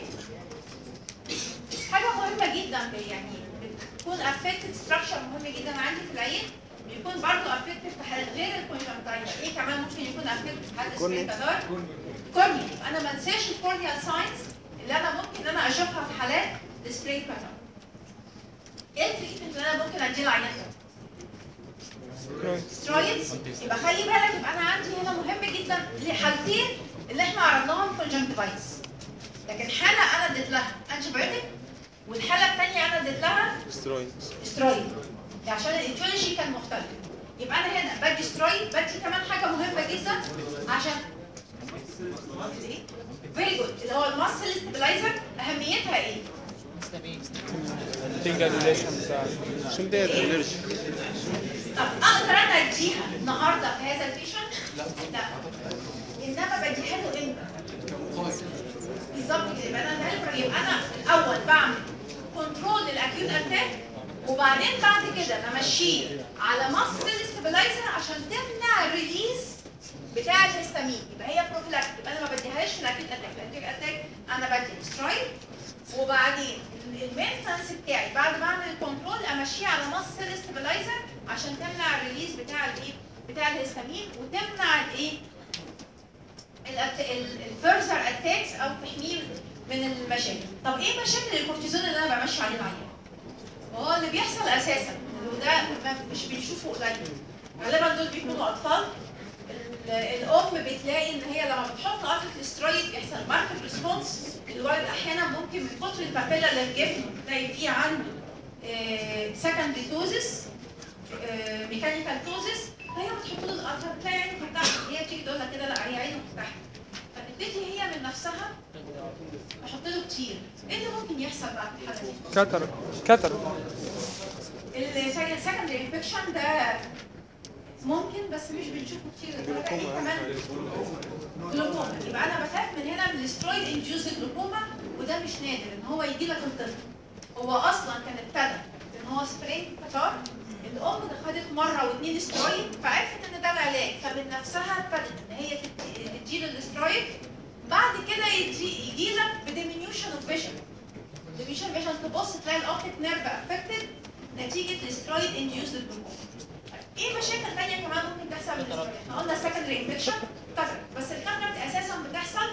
حاجة مهمة جدا ب- يعني بتكون افكتد ستراكشر مهم جدا عندي في العين بيكون برضه افكتد في حالات غير الكونجنتايفا ايه كمان ممكن يكون افكتد في حالة السبرين كاتار؟ كورنيا انا ما انساش الكورنيال ساينس اللي انا ممكن انا اشوفها في حالات السبرين كاتار ايه التريتمنت اللي انا ممكن اديه العيان ده؟ سترويدز يبقى خلي بالك يبقى انا عندي هنا مهم جدا لحالتين اللي احنا عرضناهم كونجنكتيفايتس لكن حاله انا اديت لها انتيبيوتيك والحاله الثانيه انا اديت لها سترويد سترويد ده عشان الايتيولوجي كان مختلف يبقى انا هنا بدي سترويد بدي كمان حاجه مهمه جدا عشان فيري جود اللي هو الماسل ستابلايزر اهميتها ايه؟ مستمعين تلقى الريليشن بتاع شو بدي الريليشن طب اقدر انا اديها النهارده في هذا البيشنت؟ لا انما بديها له امتى؟ بالظبط كده يبقى انا هيلبر يبقى انا الاول بعمل كنترول للاكيوت اتاك وبعدين بعد كده بمشيه على مصل ستابلايزر عشان تمنع الريليز بتاع الهستامين يبقى هي بروفيلاكتيك يبقى انا ما بديهاش في الاكيوت اتاك الاكيوت اتاك انا بدي سترويد وبعدين المينتنس بتاعي بعد ما اعمل الكنترول امشيه على مصل ستابلايزر عشان تمنع الريليز بتاع الايه بتاع الهستامين وتمنع الايه الفيرزر اتاكس او تحميه من المشاكل طب ايه مشاكل الكورتيزون اللي انا بمشي عليه العيان هو اللي بيحصل اساسا وده ما- مش بنشوفه قليل غالبا دول بيكونوا اطفال ال- الام بتلاقي ان هي لما بتحط قطره الاسترويد بيحصل ماركت ريسبونس الولد احيانا ممكن من كتر البابيلا اللي في جسمه تلاقي فيه عنده سكندري توزس ميكانيكال توزس فهي بتحط له القطره بتلاقي عينه فتحت هي بتيجي تقول لك كده لا هي عينه فتحت فتبتدي هي من نفسها احط له كتير ايه اللي ممكن يحصل بعد الحاله دي؟ كتر كتر السكندري انفكشن ده ممكن بس مش بنشوفه كتير الدرجة ايه كمان جلوكوما يبقى انا بخاف من هنا من السترويد انديوز جلوكوما وده مش نادر ان هو يجي لك الطفل هو اصلا كان ابتدى ان هو سبرين كتار الام خدت مره واثنين سترويد فعرفت ان ده العلاج فمن نفسها ابتدت ان هي تدي- تديله الاسترويد بعد كده يجي يجي لك بديمينيوشن اوف فيجن ديمينيوشن فيجن تبص تلاقي الاوبتيك نيرف افكتد نتيجه السترويد انديوز جلوكوما ايه مشاكل تانية كمان ممكن تحصل من السترويد؟ احنا قلنا سكندري انفكشن كاتراكت بس الكاتراكت اساسا بتحصل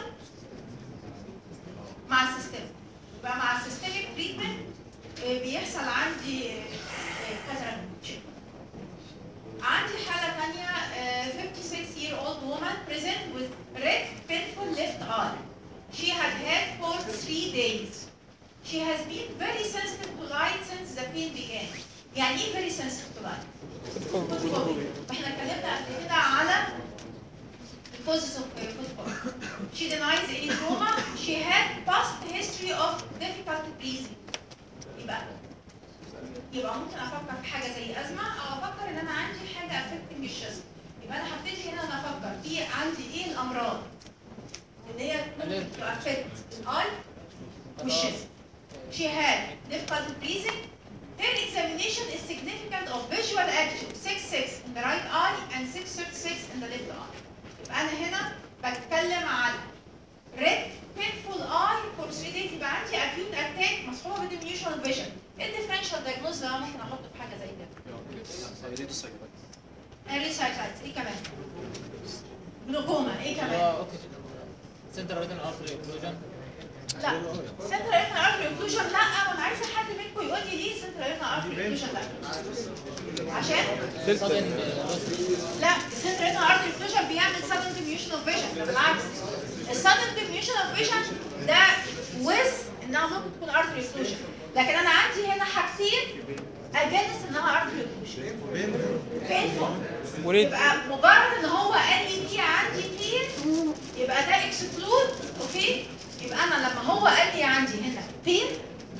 مع السيستم يبقى مع السيستميك تريتمنت بيحصل عندي كاتراكت عندي حالة تانية آه، 56 year old woman present with red painful left eye. She had had for three days. She has been very sensitive to light since the pain began. يعني ايه very sensitive to light؟ احنا اتكلمنا قبل كده على the causes of uh, football. She denies any trauma. She had past history of difficult breathing. يبقى يبقى ممكن افكر في حاجه زي ازمه او افكر ان انا عندي حاجه افكتنج الشست يبقى انا هبتدي هنا انا افكر في عندي ايه الامراض اللي هي ممكن تأفكت الاي والشست She had difficulty breathing. Her examination is significant of visual action 6-6 in the right eye and 6-6 in the left eye. يبقى أنا هنا بتكلم على red painful eye for three days يبقى عندي acute attack مصحوبة ب diminution of vision. ايه الديفرنشال diagnosis اللي أنا ممكن أحطه في حاجة زي كده؟ ريسايكلايتس ايه كمان؟ جلوكوما ايه كمان؟ اه اوكي سنتر ريتنال ارتري اوكلوجن لا سنترال ريتنال ارتري اوكلوجن لا وانا عايزه حد منكم يقول لي ليه سنترال ريتنال ارتري اوكلوجن لا عشان سادن لا السنترال ريتنال ارتري اوكلوجن بيعمل sudden diminution of vision بالعكس السادن diminution of vision ده ويز انها ممكن تكون ارتري اوكلوجن لكن انا عندي هنا حاجتين اجنس انها ارتري اوكلوجن painful وريد يبقى مجرد ان هو قال لي في عندي بين يبقى ده اكسكلود اوكي يبقى انا لما هو قال لي عندي هنا بين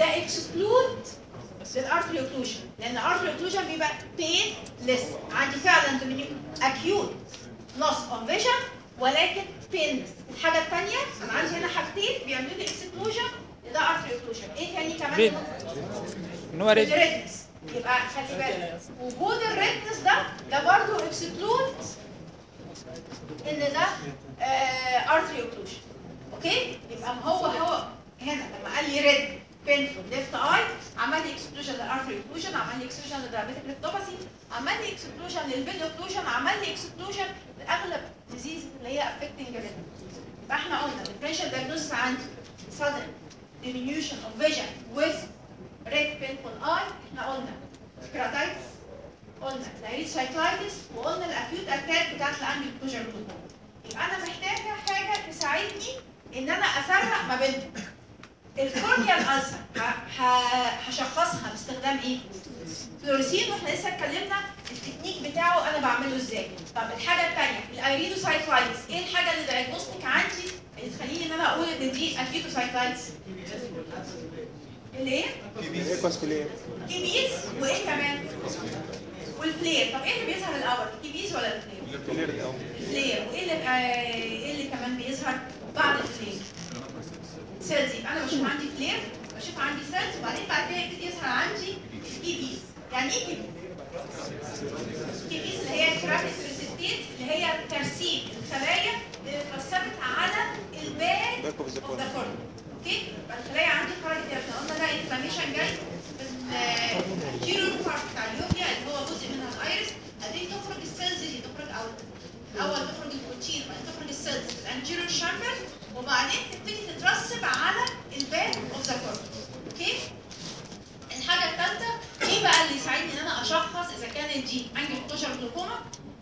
يبقى بين ليس عندي فعلا اكيوت لوس اوف فيجن ولكن بين الحاجه الثانيه انا عندي هنا حاجتين بيعملوا لي اكسكلوجن ده ارتري اوكلوجن ايه تاني كمان ريد. ان هو ريد الريدنس يبقى خلي بالك وجود الريدنس ده ده برضه اكسكلود ان ده ارتري اوكلوجن اوكي يبقى ما هو هو هنا لما قال لي ريد بينفول ليفت اي عمل لي اكسكلوجن للارتري اوكلوجن عمل لي اكسكلوجن للدرابيتك ريكتوباسي عمل لي اكسكلوجن للفيديو اوكلوجن عمل لي اكسكلوجن لاغلب ديزيز اللي هي افكتنج الريتنا يبقى احنا قلنا الديفرنشال diagnosis عندي sudden diminution of vision with red painful eye احنا قلنا keratitis قلنا الاريثرايتايتس وقلنا الاكيوت اتاك بتاعت الانجل كلوجر يبقى انا محتاجه حاجه تساعدني ان انا افرق ما بينهم الكورنيال ألسر ه- ه- هشخصها باستخدام ايه؟ فلوريسين واحنا لسه اتكلمنا التكنيك بتاعه انا بعمله ازاي طب الحاجه الثانيه الايريدوسايكلايتس ايه الحاجه اللي دايجنوستيك عندي اللي تخليني ان انا اقول ان دي اكيدوسايكلايتس الايه ايكوس كليه كيبيز وايه كمان والفلير طب ايه اللي بيظهر الاول الكيبيز ولا الفلير كليه الاول الفلير وايه اللي آه، ايه اللي كمان بيظهر بعد الفلير سيلز يبقى انا بشوف عندي فلير بشوف عندي سيلز وبعدين بعد كده يبتدي يظهر عندي الكيبيز يعني ايه كيبيز الكيبيز اللي هي الكرافيك ريسبتيت اللي هي ترسيب الخلايا اللي اترسبت على الباك Back of the اوف ذا cornea. كورنيا اوكي يبقى الخلايا عندي خرجت كده احنا قلنا ده انفلاميشن جاي من الجيرو بارت بتاع اليوبيا اللي هو جزء منها الايرس بعدين تخرج السيلز دي تخرج اوت الاول تخرج البروتين بعدين تخرج السيلز في الانجيرو شامبر وبعدين تبتدي تترسب على الباك اوف ذا كورنيا اوكي الحاجه الثالثه ايه بقى اللي يساعدني ان انا اشخص اذا كانت دي انجل كلوجر جلوكوما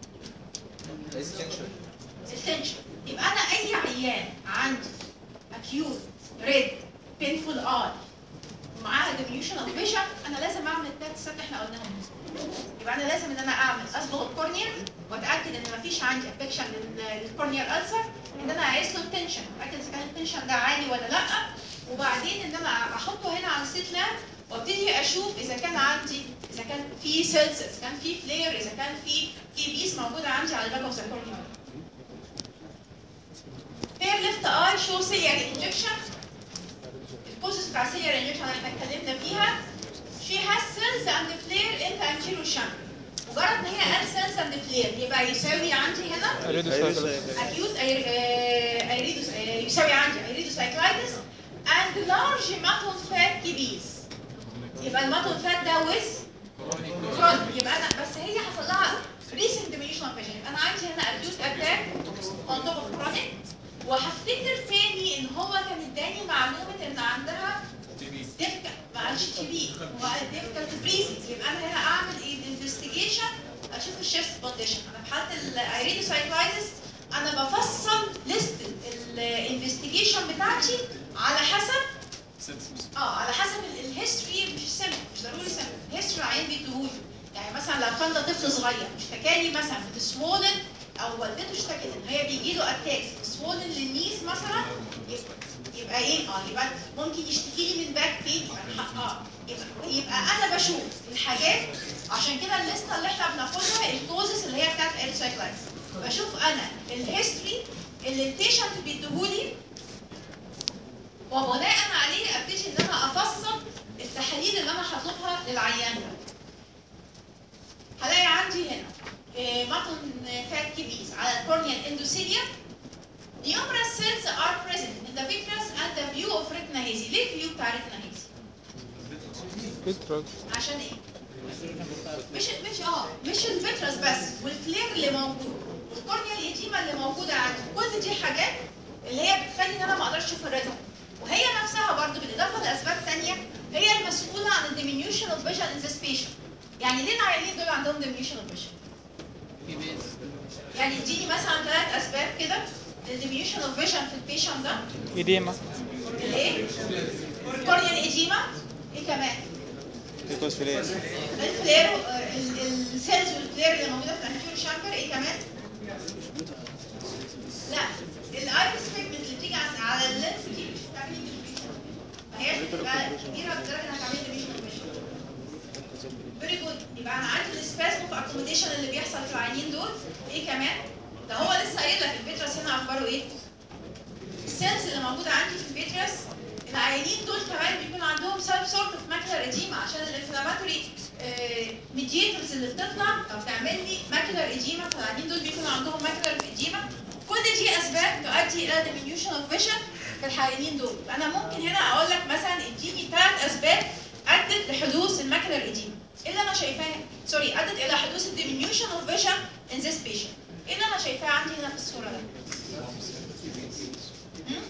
التنشن يبقى انا اي عيان عندي acute red painful eye ومعاها diminution of vision انا لازم اعمل الثلاث ست احنا قلناهم يبقى انا لازم ان انا اعمل اصبغ الكورنيا واتاكد ان مفيش عندي افكشن للكورنيال السر ان انا اقيس له التنشن اتاكد اذا كان التنشن ده عالي ولا لا وبعدين ان انا احطه هنا على السيت لاب وابتدي اشوف اذا كان عندي اذا كان في سيلز اذا كان في فلير اذا كان في في بيس موجوده عندي على الباك اوف ذا كورنيا Pair left eye show ciliary injection. الكوزس بتاع ciliary injection اللي احنا اتكلمنا فيها she has cells and flare in the anterior chamber. مجرد ان هي قال cells and flare يبقى يساوي عندي هنا اريدوسايكل acute ايريدوس يساوي عندي ايريدوسايكلايتس and large matted fat كبيس. يبقى الماتون فات ده with chronic يبقى انا بس هي حصل لها recent diminution of vision يبقى انا عندي هنا acute attack on top of chronic وهفتكر تاني ان هو كان اداني معلومه ان عندها ديفكا ما قالش تي بي هو قال ديفكالت بريزنس يبقى انا هنا اعمل ايه انفستيجيشن اشوف الشيست كونديشن انا في حاله الايريدوسايكلايتس انا بفصل ليست الانفستيجيشن بتاعتي على حسب اه على حسب الهيستوري مش السن مش ضروري سن الهيستوري العيان بيديهولي يعني مثلا لو كان ده طفل صغير اشتكالي مثلا بتسوولن او والدته اشتكت ان هي بيجي له اتاكس سوولن للنيز مثلا يبقى, يبقى ايه اه يبقى ممكن يشتكي لي من باك بين يبقى الحق- اه يبقى, يبقى انا بشوف الحاجات عشان كده الليسته اللي احنا بناخدها الكوزس اللي هي بتاعت السايكلايتس بشوف انا الهيستوري اللي البيشنت بيديهولي وبناء عليه ابتدي ان انا افصل التحاليل اللي انا هطلبها للعيان ده. هلاقي عندي هنا ماتون فات كبيز على الكورنيال اندوثيليا numerous cells are present in the vitreous and the view of retina hazy. ليه الفيو بتاع retina hazy؟ فيترال عشان ايه؟ مش مش اه مش الفيترس بس والفلير اللي موجود والكورنيال ايديما اللي موجوده عندي كل دي حاجات اللي هي بتخلي ان انا ما اقدرش اشوف الريتنا وهي نفسها برضو بالاضافه لاسباب ثانيه هي المسؤوله عن الديمينيوشن اوف فيجن ان ذيس بيشنت يعني ليه العيانين دول عندهم ديمينيوشن اوف فيجن؟ في بيز يعني اديني مثلا ثلاث اسباب كده للديمينيوشن اوف فيجن في البيشنت ده ايديما الايه؟ كورنيال ايديما ايه كمان؟ ايكوس كليه الفلير ال- ال- السيلز والفلير اللي موجوده في الانتيور شامبر ايه كمان؟ لا الايرس بيجمنت اللي بتيجي على على اللينس دي مش بتعمل لي ديفيشن ما هياش بتبقى كبيره لدرجه انها تعمل لي ديفيشن فيري جود يبقى انا عندي الاكوموديشن اللي بيحصل في العيانين دول ايه كمان ده هو لسه قايل لك البيترس هنا اخباره ايه السيلز اللي موجوده عندي في البيترس العيانين دول كمان بيكون عندهم سيلف سورت اوف ماكلر اديما عشان الانفلاماتوري ميديتورز اللي بتطلع او تعمل لي ماكلر اديما فالعيانين دول بيكون عندهم ماكلر اديما كل دي اسباب تؤدي الى diminution of vision في الحاليين دول انا ممكن هنا اقول لك مثلا اديني ثلاث اسباب ادت لحدوث الماكلر اديما ايه اللي انا شايفاه سوري ادت الى حدوث الديمينيوشن اوف فيجن ان ذيس بيشنت ايه اللي انا شايفاه عندي هنا في الصوره ده هم؟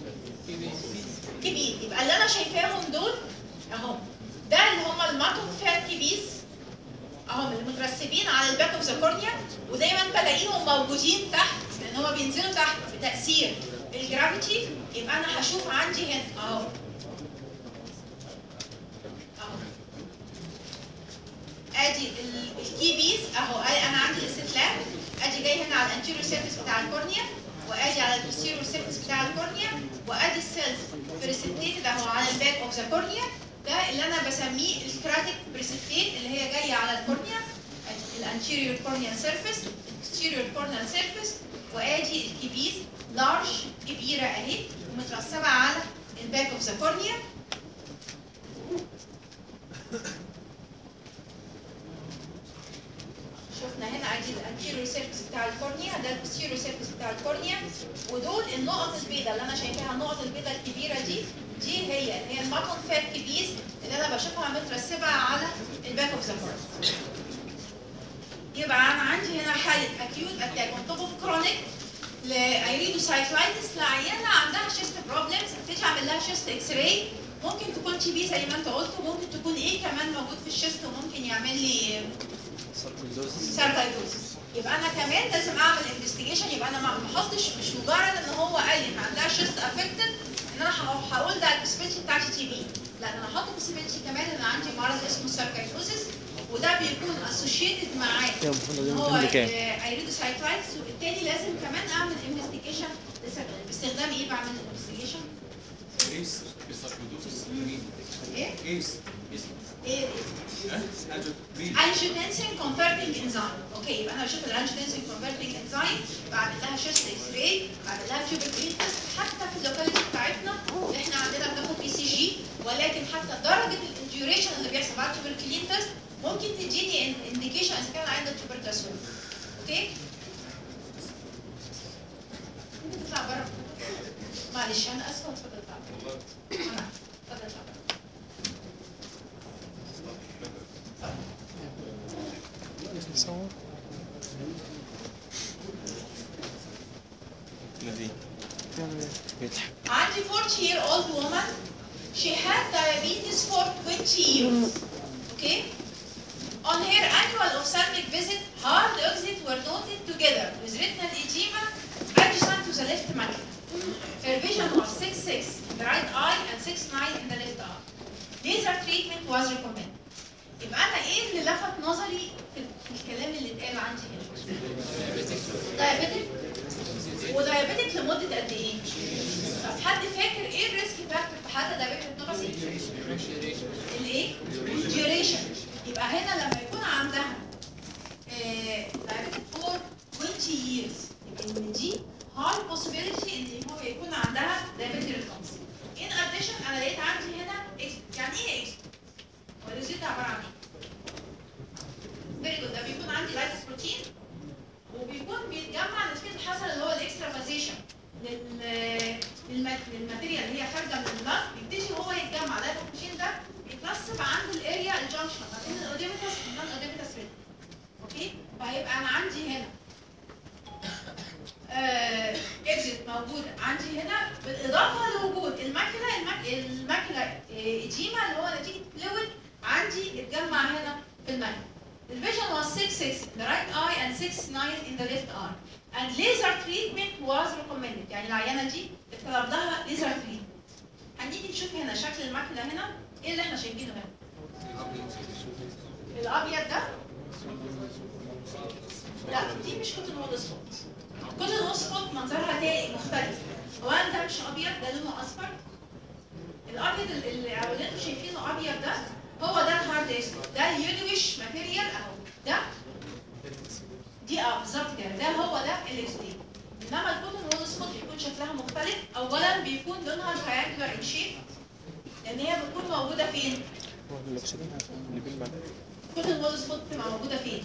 كبير يبقى اللي انا شايفاهم دول اهو ده اللي هم الماتون فات كبيز اهم المترسبين على الباك اوف ذا كورنيا ودايما بلاقيهم موجودين تحت لان هم بينزلوا تحت بتاثير الجرافيتي يبقى انا هشوف عندي هنا اهو اهو ادي ال- الكي بيز اهو ادي انا عندي الاستتلاب ادي جاي هنا على الانتيريور سيرفيس بتاع الكورنيا وادي على البوستيريور سيرفيس بتاع الكورنيا وادي السيلز بريسبتيتد اهو على الباك اوف ذا كورنيا ده اللي انا بسميه الكراتيك بريسبتيت اللي هي جايه على الكورنيا الانتيريور كورنيال سيرفيس البوستيريور كورنيال سيرفيس وادي الكبيز لارج كبيره اهي ومترسبه على الباك اوف ذا كورنيا شفنا هنا ادي الانتيريور سيرفيس بتاع الكورنيا ده البوستيريور سيرفيس بتاع الكورنيا ودول النقط البيضاء اللي انا شايفاها النقط البيضاء الكبيره دي دي هي هي الماتون فات كبيز اللي انا بشوفها مترسبه على الباك اوف ذا كورنيا يبقى انا عندي هنا حاله اكيوت اتاك اون توب اوف كرونيك لايريدوسايكلايتس لعيانه عندها شيست بروبلمز ابتدي اعمل لها شيست اكس راي ممكن تكون تي بي زي ما انت قلت وممكن تكون ايه كمان موجود في الشيست وممكن يعمل لي ساركايدوزس يبقى انا كمان لازم اعمل انفستيجيشن يبقى انا ما بحطش مش مجرد ان هو قال لي ان عندها شيست افكتد ان انا ه- هقول ده البسبيلتي بتاعتي تي بي لا ده انا هحط البسبيلتي كمان ان عندي مرض اسمه ساركايدوزس وده بيكون اسوشيتد معاه يا المفروض ان لازم هو تملي كام؟ ايريدوسايكلايتس وبالتالي لازم كمان اعمل انفستيجيشن باستخدام ايه بعمل انفستيجيشن؟ ايس بالساركويدوسس ايه؟ ايس ايه؟ مين angiotensin converting enzyme اوكي يبقى انا بشوف الانجيوتنسين converting enzyme بعمل لها شيست اكس راي بعمل لها تيوبركلين حتى في اللوكاليتي بتاعتنا اللي احنا عندنا بناخد اي سي جي ولكن حتى درجه الديوريشن اللي بيحصل بعد التيوبركلين تيست ممكن تديني انديكيشن اذا كان عندك تيوبركلين اوكي ممكن تطلع بره معلش انا اسفه اتفضل اطلع بره. أنا- اتفضل اطلع بره. نصور الذي تعمل ايه؟ بيضحك عندي 40 year old woman she had diabetes for 20 years okay on her annual ophthalmic visit hard exit were noted together with retinal edema adjacent to the left macula her vision was 6.6 in the right eye and 6.9 in the left eye laser treatment was recommended يبقى انا ايه اللي لفت نظري في في الكلام اللي اتقال عندي هنا diabetic ودايابيتك لمده قد ايه؟ طب حد فاكر ايه الريسك فاكتور في حد دايابيتك ريتنوباثي؟ الايه؟ duration يبقى هنا لما يكون عندها دايابيتك فور 20 years يبقى ان دي high possibility ان هو يكون عندها دايابيتك ريتنوباثي. in addition انا لقيت عندي هنا X. يعني ايه اكس؟ هو الريزلت عباره عن ايه؟ فيري جود ده بيكون عندي لايتس بروتين وبيكون بيتجمع نتيجه الحصل اللي هو الاكسترافازيشن للماتيريال اللي هي خارجه من اللنج بيبتدي هو يتجمع ده البروتين ده بيترسب عند الاريا الجنكشن ما بين الاوديمتس والنون اوديمتس ريد اوكي فهيبقى انا عندي هنا اكزيت موجود عندي هنا بالاضافه لوجود الماكيلا الماك... الماكيلا ايديما اللي هو نتيجه فلويد عندي اتجمع هنا في الماكيلا The vision was 6.6 in the right eye and 6.9 in the left eye. And laser treatment was recommended. يعني العيانة دي اتطلب لها laser treatment. هنيجي نشوف هنا شكل الماكلة هنا ايه اللي احنا شايفينه هنا؟ الابيض ده لا دي مش كوتن وول سبوت. كوتن وول سبوت منظرها تاني مختلف. اولا ده مش ابيض ده لونه اصفر. الابيض اللي اللي انتوا شايفينه ابيض ده هو ده الهارد اسود ده اليلويش ماتيريال اهو ده دي اه بالظبط كده ده هو ده الاكستريم انما الكوتون وول سبوت بيكون شكلها مختلف اولا بيكون لونها triangular ان شيب لان هي بتكون موجوده فين؟ هو اللي بشريها اللي بالمعنى الكوتون وول سبوت بتبقى موجوده فين؟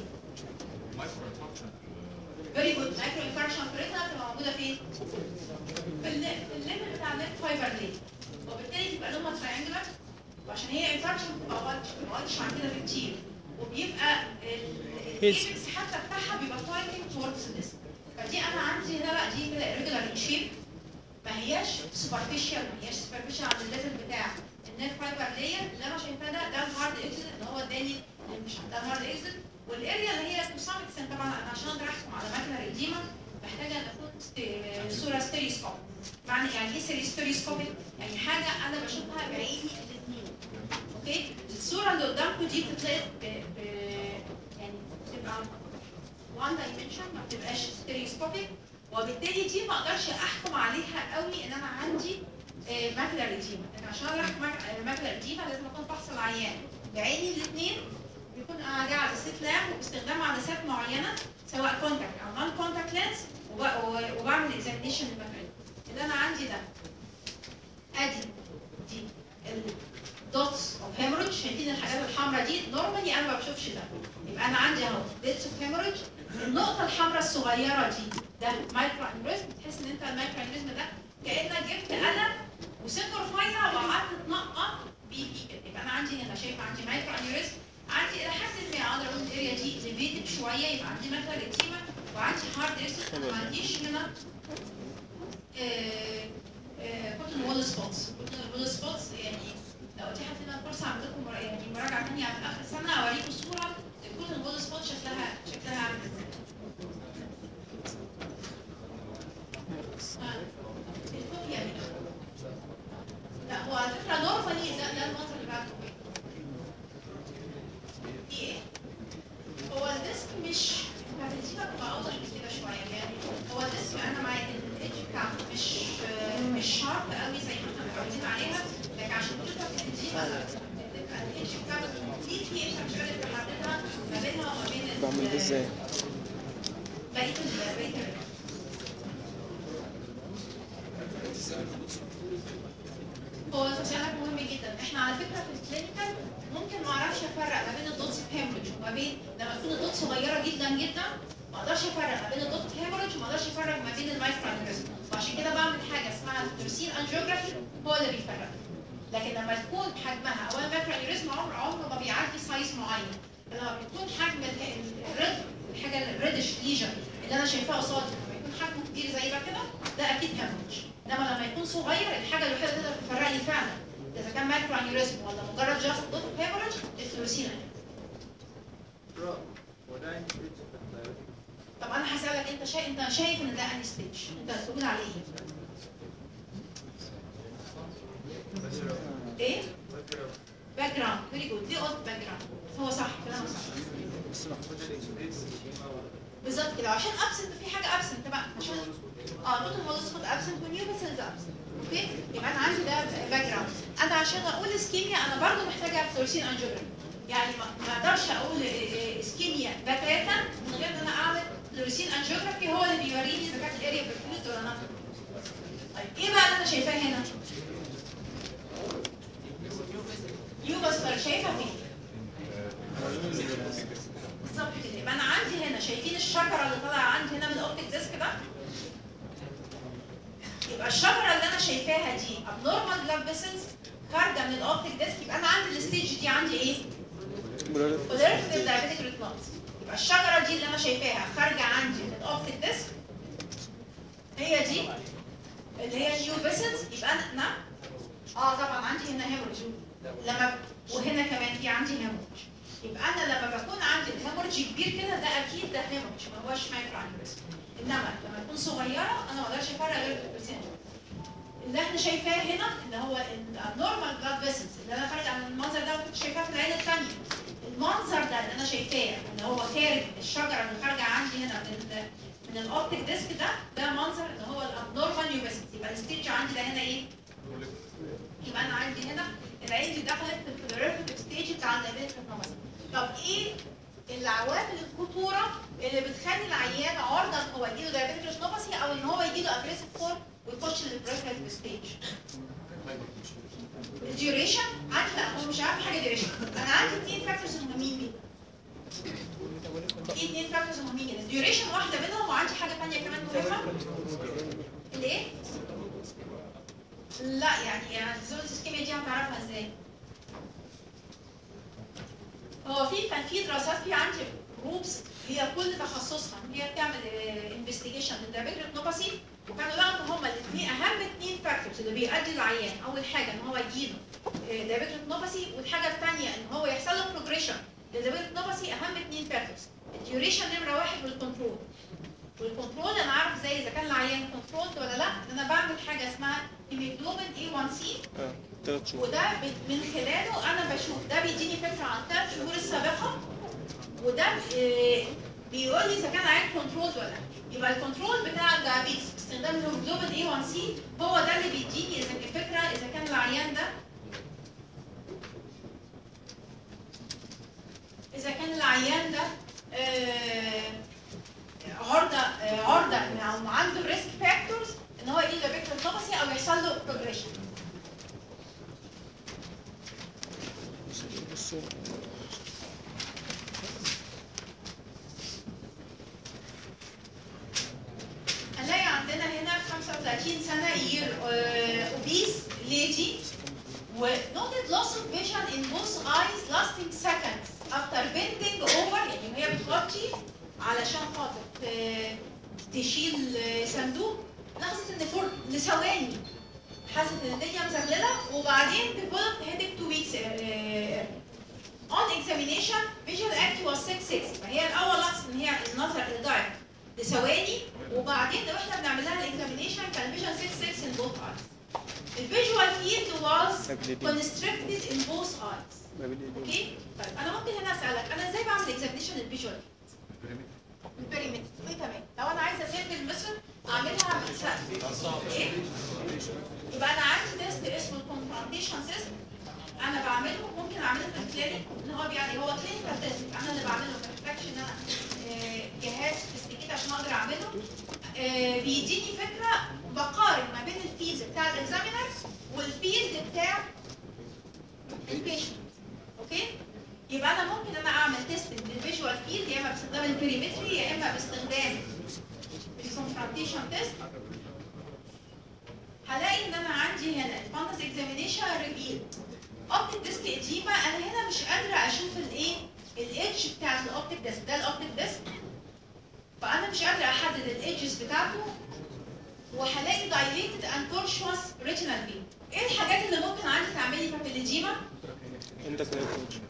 فيري جود مايكرو انفاركشن فريتنا بتبقى موجوده فين؟ في ال- في الليفل بتاع النت فايبر ليه وبالتالي تبقى لونها triangular وعشان هي انفاركشن بتبقى واضحه عن كده بكتير وبيبقى الايبكس حتى بتاعها بيبقى pointing towards this فدي انا عندي هنا لا دي كده irregular in shape ما هياش superficial ما هياش superficial عند الليفل بتاع النت فايبر لاير اللي انا شايفاه ده ده الهارد اكسل اللي هو اداني اللي مش ده الهارد اكسل والاريا اللي هي تو سام اكستنت طبعا انا عشان اقدر احكم على ماكينه ريديما محتاجه ان اكون ست- صوره ستيريوسكوب معنى يعني ايه ستيريوسكوبيك؟ يعني حاجه انا بشوفها بعيني الاثنين اوكي الصوره اللي قدامكم دي بتتلاقي ب... ب... يعني بتبقى وان دايمنشن ما بتبقاش ستيريوسكوبيك وبالتالي دي ما اقدرش احكم عليها قوي ان انا عندي ماكلر ريديما لكن عشان اقدر احكم على ماكلر ريديما لازم اكون فحص العيان بعيني الاثنين بيكون انا جاي على سيت لاب وباستخدام عدسات معينه سواء كونتاكت او نون كونتاكت لينز وبعمل اكزامينشن للماكلر اللي انا عندي ده ادي دي الدوتس اوف هيموريدج شايفين الحاجات الحمراء دي نورمالي انا ما بشوفش ده يبقى انا عندي اهو ديتس اوف هيموريدج النقطه الحمراء الصغيره دي ده مايكرو انيوريزم تحس ان انت المايكرو انيوريزم ده كانك جبت قلم وسكر رفيع وقعدت تنقط بيه بيه كده يبقى انا عندي هنا شايفه عندي مايكرو انيوريزم عندي الى حد ما اقدر اقول الاريا دي ليفيتد شويه يبقى عندي ماكلر ريتيما وعندي هارد اكسل ما عنديش هنا كوتن وول سبوتس كوتن وول سبوتس يعني لو اتيحت لنا الفرصه اعمل لكم مرا- يعني مراجعه ثانيه على اخر السنه اوريكم صوره الكوتن وول سبوت شكلها شكلها عامل ازاي. آه، الكوبيا دي. لا هو على فكره نورمالي ده ده المنظر اللي بعد الكوبيا. دي ايه؟ هو الديسك مش هتدينا بتبقى اوضح من كده شويه يعني هو الديسك انا معايا الاتش بتاعته مش مش شارب قوي زي ما احنا متعودين عليها لكن عشان تقدر تديها تبقى الاتش بتاعته دي في انت مش قادر تحددها ما بينها وما بين ال- بعمل ده ازاي؟ بقيه ال- بقيه ال- هو سؤالك مهم جدا احنا على فكره في الكلينيكال ممكن ما اعرفش افرق ما بين الدوتس هيموريدج وما بين لما تكون الدوت صغيره جدا جدا ما اقدرش افرق ما بين الدوت هيموريدج وما اقدرش افرق ما بين المايكرو انيوريزم وعشان كده بعمل حاجه اسمها الترسين انجيوجرافي هو اللي بيفرق لكن لما تكون حجمها اولا المايكرو انيوريزم عمر عمره ما بيعدي سايز معين لما بيكون حجم ال- الريد الحاجه الريدش ليجن اللي انا شايفاها قصادي لما يكون حجمه كبير زي ده كده ده اكيد هيموريدج انما لما يكون صغير الحاجه الوحيده اللي تقدر تفرق لي فعلا اذا كان مايكرو انيوريزم ولا مجرد جاست دوت هيموريدج الفلوسين طب انا هسالك انت شايف انت شايف ان ده انهي ستيج انت هتقول عليه ايه؟ ايه؟ باك جراوند فيري جود دي قلت باك جراوند هو صح كلامك صح بالظبط كده عشان ابسنت في حاجه ابسنت بقى عشان اه نوت مودس خد ابسنت ونيو بس از ابسنت اوكي يبقى انا عندي ده باك جراوند انا عشان اقول اسكيميا انا برضو محتاجه فلورسين انجيوجرافي يعني ما ما اقدرش اقول اسكيميا بتاتا من غير ان انا اعمل فلورسين انجيوجرافي هو اللي بيوريني اذا كانت الاريا بالفلوس ولا لا طيب ايه بقى اللي انا شايفاه هنا؟ يو بس شايفها فين؟ بالظبط كده يبقى انا عندي هنا شايفين الشجره اللي طالعه عندي هنا من الاوبتيك ديسك ده يبقى الشجره اللي انا شايفاها دي abnormal blood vessels خارجه من الاوبتيك ديسك يبقى انا عندي الستيج دي عندي ايه؟ proliferative diabetic retinopathy يبقى الشجره دي اللي انا شايفاها خارجه عندي من الاوبتيك ديسك هي دي اللي هي نيو فيسلز يبقى انا نعم اه طبعا عندي هنا هيموريج لما وهنا كمان في عندي هيموريج يبقى انا لما بكون عندي الهيموريج كبير كده ده اكيد ده هيموريج ما هوش مايكرو انيوريزم انما لما تكون صغيره انا ما اقدرش افرق غير بالبرسنت اللي احنا شايفاه هنا اللي هو النورمال بلاد فيسلز اللي انا خارج عن المنظر ده وكنت شايفاه في العين الثانيه المنظر ده اللي انا شايفاه اللي هو خارج الشجره اللي خارجه عندي هنا من ال من الاوبتيك ديسك ده ده منظر اللي هو الابنورمال نيوباسيتي يبقى الستيج عندي ده هنا ايه؟ يبقى انا عندي هنا العين دي دخلت في الفلوريفيك ستيج بتاع الدايبيتك طب ايه العوامل الخطوره اللي بتخلي العيان عرضه ان هو يجيله دايابيتيك ريتينوباثي او ان هو يجيله اجريسيف فورم ويخش للبريفرال ستيج الديوريشن عندي لا هو مش عارف حاجه ديوريشن انا عندي اثنين فاكتورز مهمين جدا في اثنين فاكتورز مهمين جدا الديوريشن واحده منهم وعندي حاجه ثانيه كمان مهمه الايه؟ لا يعني يعني زون الاسكيميا دي هتعرفها ازاي؟ هو في كان في دراسات في عندي جروبس هي كل تخصصها هي بتعمل انفستيجيشن للدايابيتيك ريتينوباثي وكانوا لقوا ان هما الاثنين اهم اثنين فاكتورز اللي بيؤدي العيان اول حاجه ان هو يجيله دايابيتيك ريتينوباثي والحاجه الثانيه ان هو يحصل له بروجريشن للدايابيتيك ريتينوباثي اهم اثنين فاكتورز الديوريشن نمره واحد والكنترول والكنترول انا عارف زي اذا كان العيان كنترول ولا لا ان انا بعمل حاجه اسمها هيموجلوبين اي 1 سي اه ثلاث شهور وده ب- من خلاله انا بشوف ده بيديني فكره عن الثلاث شهور السابقه وده آه، بيقول لي اذا كان عين كنترول ولا لا يبقى الكنترول بتاع الدايابيتس باستخدام الهيموجلوبين اي 1 سي هو ده اللي بيديني اذا كان فكره اذا كان العيان ده اذا كان العيان ده آه، عرضه آه، عرضه او عنده ريسك فاكتورز ان هو يجي له بيكتر او يحصل له بروجريشن بصوا هنلاقي عندنا هنا 35 سنة year uh, obese lady with noted loss of vision in both eyes lasting seconds after bending over يعني وهي بتغطي علشان خاطر ت- تشيل صندوق لاحظت ان فور لثواني حست ان الدنيا مزغلله وبعدين developed headache two weeks uh, on examination visual acuity was 6 6 فهي الاول لاحظت ان هي النظر ضعف لثواني وبعدين لو احنا بنعمل لها الاكزامينيشن كان فيجن 6 6 in both eyes. الفيجوال فيلد was constricted in both eyes. ما بين اليوم اوكي؟ طيب انا ممكن هنا اسالك انا ازاي بعمل اكزامينيشن للفيجوال البيريمتر ايه تمام لو انا عايزه اسجل مثلا اعملها بالسقف ايه؟ يبقى انا عندي تيست اسمه الكونفرونتيشن تيست انا بعمله ممكن اعمله في الكلينيك ان هو يعني هو كلينيكال تيست انا اللي بعمله ما بحتاجش ان انا آه، جهاز سوفيستيكيت عشان اقدر اعمله آه، بيديني فكره بقارن ما بين الفيلد بتاع الاكزامينر والفيلد بتاع البيشنت اوكي يبقى انا ممكن انا اعمل تيست للفيجوال فيلد يا اما باستخدام البريمتري يا اما باستخدام الكونفرونتيشن تيست هلاقي ان انا عندي هنا الفانتس اكزامينيشن ريفيل اوبتيك ديسك اديما انا هنا مش قادره اشوف الايه الايدج بتاعت الاوبتيك ديسك ده الاوبتيك ديسك فانا مش قادره احدد الايدجز بتاعته وهلاقي dilated and tortuous retinal vein ايه الحاجات اللي ممكن عندي تعمل لي بابيليديما انت كده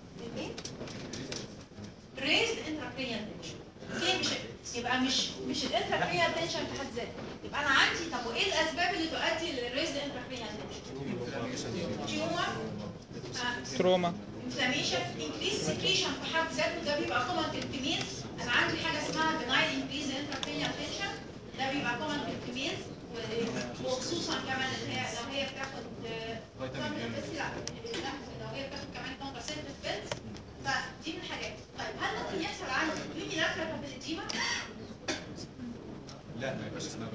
raised intracranial tension اوكي مش يبقى مش مش الانتراكريال تنشن في حد ذاته يبقى انا عندي طب وايه الاسباب اللي تؤدي للريزد انتراكريال تنشن تيومر تروما انفلاميشن انكريز سكريشن في حد ذاته ده بيبقى كومن في الكمين انا عندي حاجه اسمها بناين انكريز انتراكريال تنشن ده بيبقى كومن في الكمين وخصوصا كمان اللي هي لو هي بتاخد آه، فيتامين بس لا لا لو هي بتاخد كمان كونتراسيبتيف بيلز فدي من الحاجات طيب هل ممكن يحصل عندي يوني لاترال بابيليديما؟ لا ما يبقاش اسمها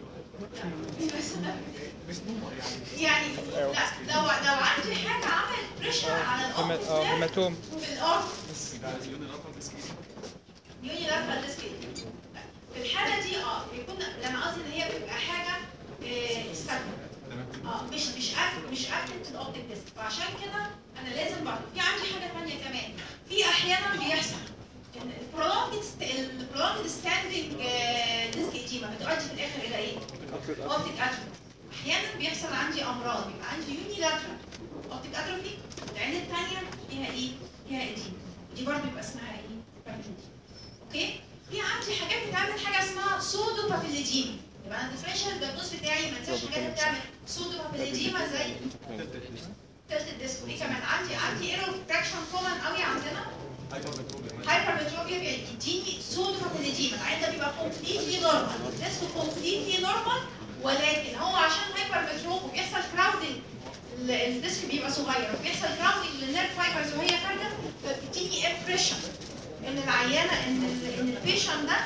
يعني لا لو لو عندي حاجه عملت بريشر على هما- الاوبتيك اه نيرف هيماتوم في الارض يبقى يوني لاترال ديسكيز يوني لاترال ديسك في الحاله دي اه بيكون لما قصدي ان هي بتبقى حاجه آه، استاتيك تمام اه مش مش اكتف مش اكتف في الاوبتيك ديسك فعشان كده انا لازم برضه في عندي حاجه ثانيه كمان في احيانا بيحصل ان البرولونجد البرولونجد ستاندنج ديسك ايديما بتؤدي في الاخر الى ايه؟ اوبتيك اتروفي احيانا بيحصل عندي امراض يبقى عندي يوني لاترال اوبتيك اتروفي العين الثانيه فيها ايه؟ فيها ايديما دي برضه يبقى اسمها ايه؟ بابيليديما اوكي؟ في عندي حاجات بتعمل حاجه اسمها سودو بابيليديما يبقى انا الديفرنشال دايجنوز بتاعي ما انساش حاجات بتعمل سودو بابيليديما زي تلت الديسك وايه كمان عندي عندي ايرور فراكشن كومن قوي عندنا هايبرمتروبيا بيديني سودو بابيليديما العين ده بيبقى كومبليتلي نورمال الديسك كومبليتلي نورمال ولكن هو عشان هايبرمتروب وبيحصل كراودنج الديسك بيبقى صغير وبيحصل كراودنج للنيرف فايبرز وهي خارجه فبتديني امبريشن ان العيانه ان ال- ان البيشنت ده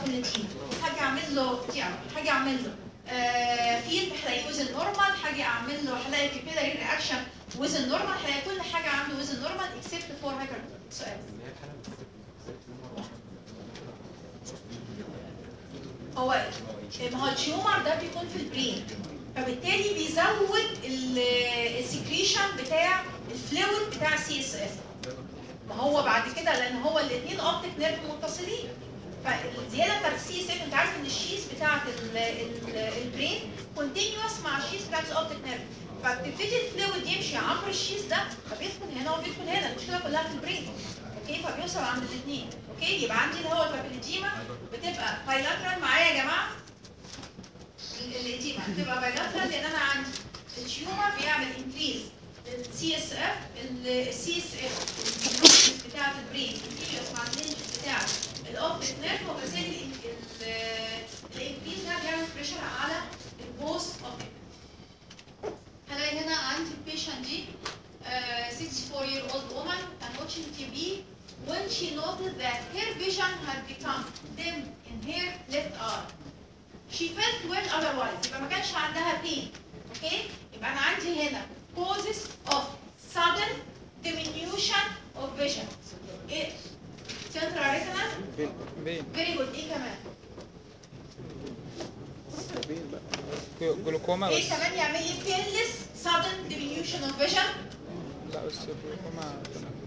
بابيلتين حاجه اعمل له دي حاجه اعمل له آه فيلد هلاقيه وزن نورمال حاجه اعمل له هلاقي كابيلاري رياكشن وزن نورمال هلاقي كل حاجه عنده وزن نورمال اكسبت فور هايبر سؤال هو ما هو التيومر ده بيكون في البرين فبالتالي بيزود السكريشن بتاع الفلويد بتاع السي اس اف ما هو بعد كده لان هو الاثنين اوبتيك نيرف متصلين فالزياده بتاعت السي اس اف انت عارف ان الشيز بتاعت ال- ال- البرين كونتينوس مع الشيز بتاعت الاوبتيك نيرف فبتبتدي الفلويد يمشي عبر الشيز ده فبيدخل هنا وبيدخل هنا المشكله كلها في البرين اوكي فبيوصل عند الاثنين اوكي يبقى عندي اللي هو البابيليديما بتبقى بايلاترال معايا يا جماعه الإديمة بتبقى بايلاترال لأن أنا عندي التيومر بيعمل انكريز السي اس اف السي اس اف بتاعة البرين الانكريز مع الانكريز بتاعة الاوبتيك نيرف وبالتالي الانكريز ده بيعمل بريشر على البوست اوبتيك هلاقي هنا عندي البيشنت دي uh, 64 year old woman and watching TV when she noted that her vision had become dim in her left eye she felt well otherwise يبقى ما كانش عندها pain اوكي يبقى انا عندي هنا causes of sudden diminution of vision ايه central retinal بين بين very good ايه كمان بين بقى جلوكوما ايه بس كمان يعمل لي painless sudden diminution of vision لا بس جلوكوما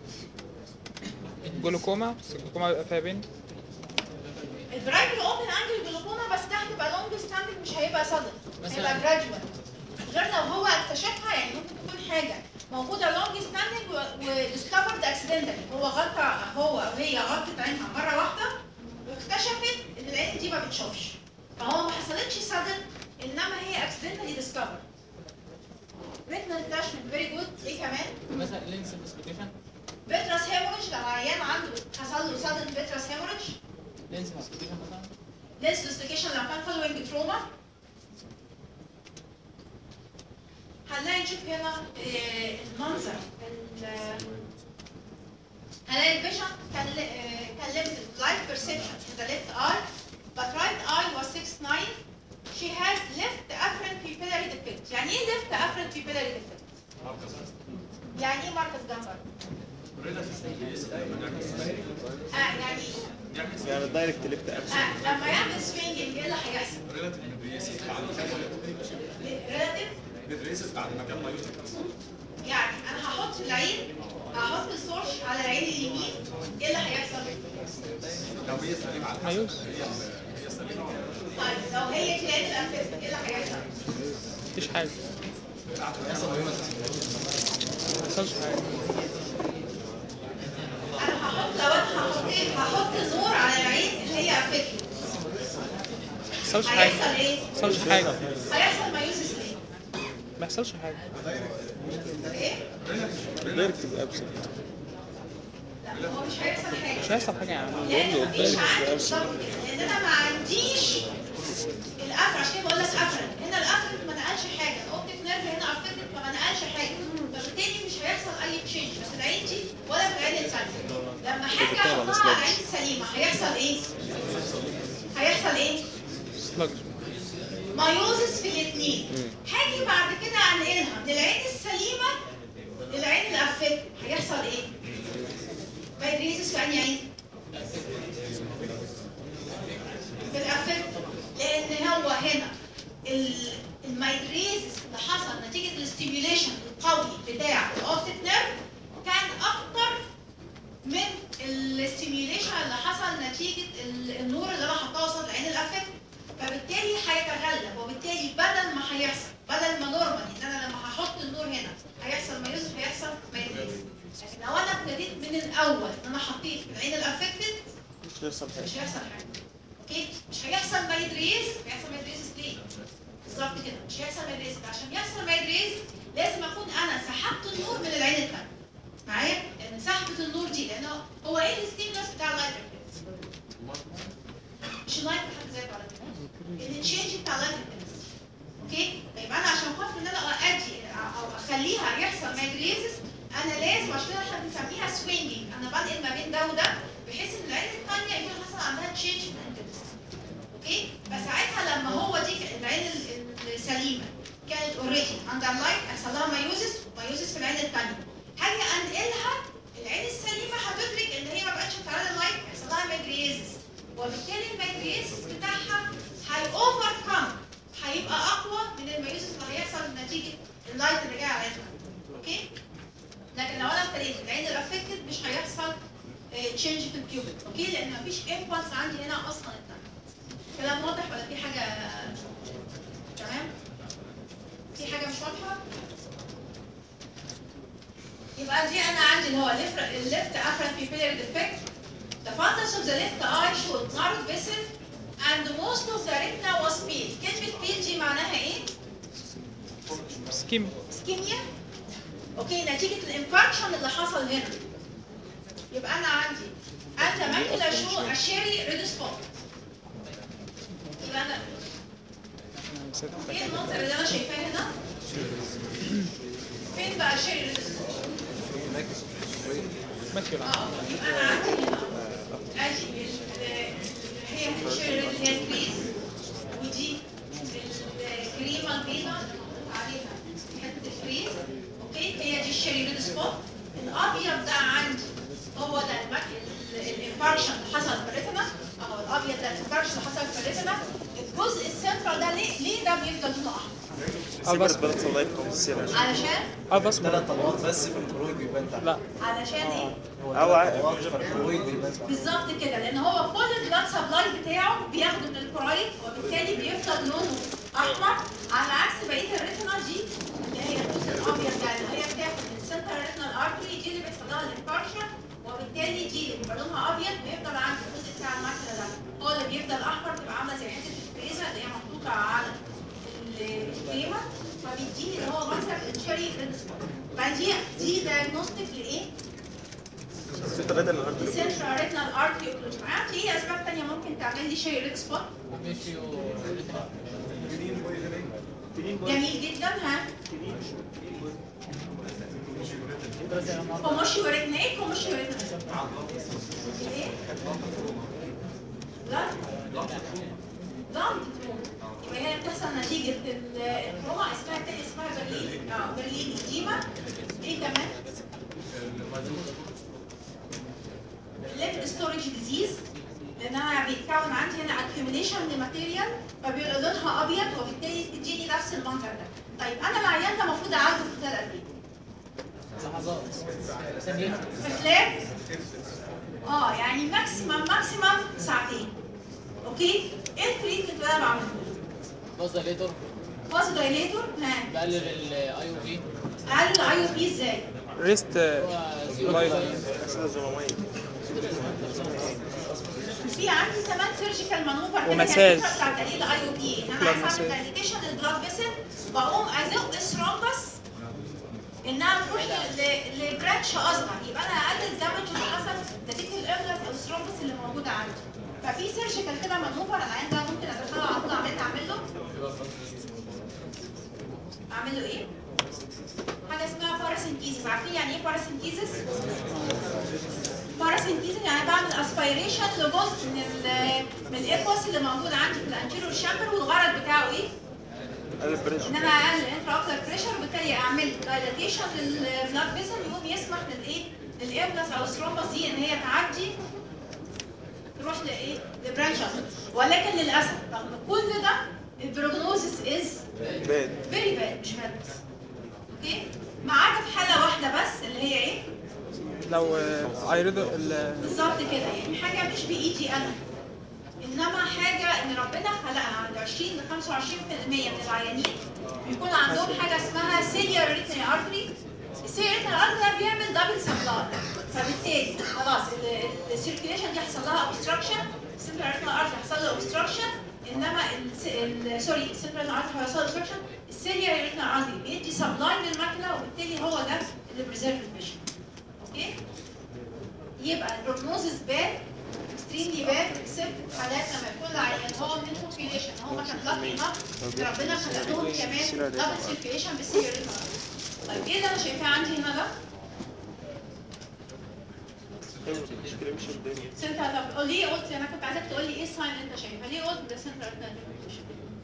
جلوكوما بس الجلوكوما بيبقى فيها بين البرايمري اوبن انجل جلوكوما بس ده هتبقى لونج ستاندنج مش هيبقى سادن مثلاً. هيبقى جراديوال غير لو هو اكتشفها يعني ممكن تكون حاجه موجوده لونج ستاندنج وديسكفرد اكسيدنتالي هو غلطه هو او هي غلطت عينها مره واحده واكتشفت ان العين دي ما بتشوفش فهو ما حصلتش سادن انما هي اكسيدنتالي ديسكفرد ريتنال اتاشمنت فيري جود ايه كمان؟ مثلا لينس انفستيجيشن فيتراس هيموريج لو عيان عنده حصل له سادن فيتراس هيموريج لينس انفستيجيشن مثلا لينس ديسلوكيشن لو كان فولوينج تروما هنلاقي نشوف هنا آه، المنظر ال- هنلاقي الفيجن كان كان limited light perception in the left eye but right eye was 6'9 she has left afferent pupillary defect يعني ايه left afferent pupillary defect؟ يعني ايه مركز جنبر؟ آه يعني يعني الدايركت ليفت آه لما يعمل سوينجنج ايه اللي هيحصل؟ ريلاتيف بعد ما كان مايوتك يعني انا هحط العين هحط السورش على العين اليمين ايه اللي هيحصل؟ لو هي سليمه على مايوس طيب لو هي في العين الانفيزم ايه اللي هيحصل؟ مفيش حاجة ما حصلش حاجة انا هحط لو انا هحط ايه؟ هحط النور على العين اللي هي افكت ما حصلش حاجة هيحصل ايه؟ ما حصلش حاجة هيحصل مايوسيس ليه؟ ما حصلش حاجة ايه؟ الدايركت يبقى ابسط لا هو مش هيحصل حاجه مش هيحصل حاجة يعني لان مفيش عندي بالظبط كده لان انا ما عنديش الافر عشان كده بقول لك افر هنا الافر ما نقلش حاجه الاوبتيك نيرف هنا افكتد فما نقلش حاجه فبالتالي مش هيحصل اي تشينج بس العين دي ولا في العين الثانيه لما حاجه احطها على العين السليمه هيحصل ايه؟ هيحصل ايه؟ سلاج مايوزس في الاثنين هاجي بعد كده انقلها من العين السليمه للعين الافكتد هيحصل ايه؟ مايدريزس في انهي عين؟ في الافكت لان هو هنا ال- المايدريزس اللي حصل نتيجه الاستيميوليشن القوي بتاع الاوبتيك نيرف كان اكتر من الاستيميوليشن اللي حصل نتيجه ال- النور اللي انا حطاه قصاد العين الافكت فبالتالي هيتغلب وبالتالي بدل ما هيحصل بدل ما نورمالي ان انا لما هحط النور هنا هيحصل مايوزس هيحصل مايدريزس لكن لو انا ابتديت من الاول ان انا حطيت في العين الافكتد مش هيحصل حاجة مش هيحصل حاجه اوكي مش هيحصل مايدريز هيحصل مايدريز ليه بالظبط كده مش هيحصل مايدريز عشان يحصل مايدريز لازم اكون انا سحبت النور من العين الثانيه معايا لان سحبه النور دي لان هو ايه الستيمولس بتاع اللايت مش اللايت بحد ذاته على فكره التشينج بتاع اللايت اوكي طيب انا عشان خاطر ان انا ادي او اخليها يحصل مايجريزس انا لازم عشان كده احنا بنسميها سوينجينج انا بنقل ما بين ده وده بحيث ان العين الثانيه يكون حصل عندها تشينج في الانترست اوكي فساعتها لما هو دي ك- العين ال- السليمه كانت اوريدي اندر لايت هيحصل لها مايوزس ومايوزس في العين الثانيه هاجي انقلها العين السليمه هتدرك ان هي ما بقتش بتعرض اللايت هيحصل لها ماجريزس وبالتالي الماجريزس بتاعها هي اوفر كم هيبقى اقوى من المايوزس اللي هيحصل نتيجه اللايت اللي جاي على العين اوكي لكن لو انا ابتديت العين الافكتد مش هيحصل تشينج في البيوبل اوكي لان مفيش امبلس عندي هنا اصلا الثانيه كلام واضح ولا في حاجه تمام في حاجه مش واضحه يبقى دي انا عندي اللي هو الليفت افرنت pupillary defect the fundus of the left eye showed narrowed vessel and most of the retina was pale كلمه pale دي معناها ايه؟ سكيم اسكيميا اوكي نتيجه الانفاركشن اللي حصل هنا يبقى انا عندي انت ماكيولا شو اشيري ريد سبوت يبقى انا ايه المنظر اللي انا شايفاه هنا فين بقى اشيري ريد سبوت ماكيولا اه يبقى انا عندي هنا ادي ال- هي الاشيري ريد هي الكريز ودي الكريمه البيضاء عليها حته الكريز اوكي هي دي الشيري ريد سبوت الابيض ده عندي هو ده المك- ال- الانفاركشن اللي حصل في الريتنا اهو الابيض ده الانفاركشن اللي حصل في الريتنا الجزء السنترال ده ليه ليه ده بيفضل لونه احمر البس بلد الله يكون السيرة علشان البس ثلاث طبقات بس في الكرويد بيبان تحت لا علشان ايه هو أو ع- ثلاث طبقات في الكرويد بيبان تحت بالظبط كده لان هو كل البلاد سبلاي بتاعه بياخده من الكورايد وبالتالي بيفضل لونه احمر على عكس بقيه الريتنا دي اللي هي الجزء الابيض ده اللي هي بتاخد من السنترال ريتنال ارتري دي اللي بيحصل لها الانفاركشن وبالتالي دي اللي بيبقى لونها ابيض بيفضل عند الجزء بتاع الماكينه ده هو اللي بيفضل احمر بتبقى عامله زي حته الفريزه اللي هي محطوطه على ال- الكريمه فبيديني اللي هو منظر الشري ريد سبوت فدي دي دايجنوستيك لايه؟ ستريد الأرض سنترال ريتنال ارتري اوكلوجن عارف ايه اسباب تانية ممكن تعمل لي شيء ريد سبوت ميشيو جميل جدا ها كوموشيو ريتنا ايه كوموشيو ريتنا ايه لا لا يبقى هي بتحصل نتيجة ال- التروما اسمها تاني اسمها برلين اه برلين ديما ايه كمان؟ ليفت ستورج ديزيز لانها بيتكون عندي هنا accumulation لماتيريال فبيبقى لونها ابيض وبالتالي تديني نفس المنظر ده طيب انا العيان ده المفروض اعالجه في خلال قد ايه؟ لحظات ثانيات في خلال اه يعني ماكسيمم ماكسيمم ساعتين اوكي ايه التريتمنت اللي انا بعمله؟ باز ليتر فاز دايليتور ها بقلل الاي او في اقلل الاي او بي ازاي؟ ريست هو زيرو لايف. أسئلة زمامية في عندي كمان سيرجيكال مانوفر كده ومساج. هي الفكره بتاعت تقليل الاي او بي ان انا بلاد عايز اعمل مساج. دايليتيشن للبلاد فيسل بقوم ازق الثرومبس انها تروح ل- لبرانش اصغر يبقى انا اقلل الدمج اللي حصل نتيجه الابلس او الثرومبس اللي موجوده عندي ففي سيرجيكال كده مانوفر انا عايز ده ممكن ادخله على طول اعمل اعمل له اعمل له ايه؟ حاجه اسمها باراسينكيزيس عارفين يعني ايه باراسينكيزيس؟ باراسينكيزيس يعني بعمل اسبيريشن لجزء من ال من الايكوس اللي موجود عندي في الانتيريور شامبر والغرض بتاعه ايه؟ قلب بريشر ان انا اقلل انترا اوكلر بريشر وبالتالي اعمل دايلاتيشن للبلاد فيسل يقوم يسمح للايه؟ للابلس او الثرومبس دي ان هي تعدي تروح لايه؟ لبرانش اصغر ولكن للاسف رغم كل ده البروجنوزس از باد فيري باد مش باد اوكي؟ ما عدا في حاله واحده بس اللي هي ايه؟ لو ايريدو بالظبط كده يعني حاجه مش بايدي انا انما حاجه ان ربنا خلقها عند 20 ل 25% من العيانين بيكون عندهم حاجه اسمها سيليار ريتنال ارتري السيليار ريتنال ارتري ده بيعمل دبل سبلاي فبالتالي خلاص السيركيليشن دي حصل لها اوبستراكشن السيليار ريتنال ارتري حصل له اوبستراكشن انما ال- ال- سوري السيليار ريتنال ارتري حصل له اوبستراكشن السيليار ريتنال ارتري بيدي سبلاي للماكينه وبالتالي هو ده اللي بريزيرف الفيجن اوكي يبقى البروجنوزس باد اكستريملي باد اكسبت حالات لما يكون العيان هو من البوبيليشن هو كان لاكي انف ربنا خلق لهم كمان دبل سيركيليشن بالسيريال طيب ايه اللي انا شايفاه عندي هنا ده؟ المشكلة مش الدنيا بس انت طب قول لي قلت انا كنت عايزاك تقول لي ايه الساين اللي انت شايفها ليه قلت ده سنترال نيرف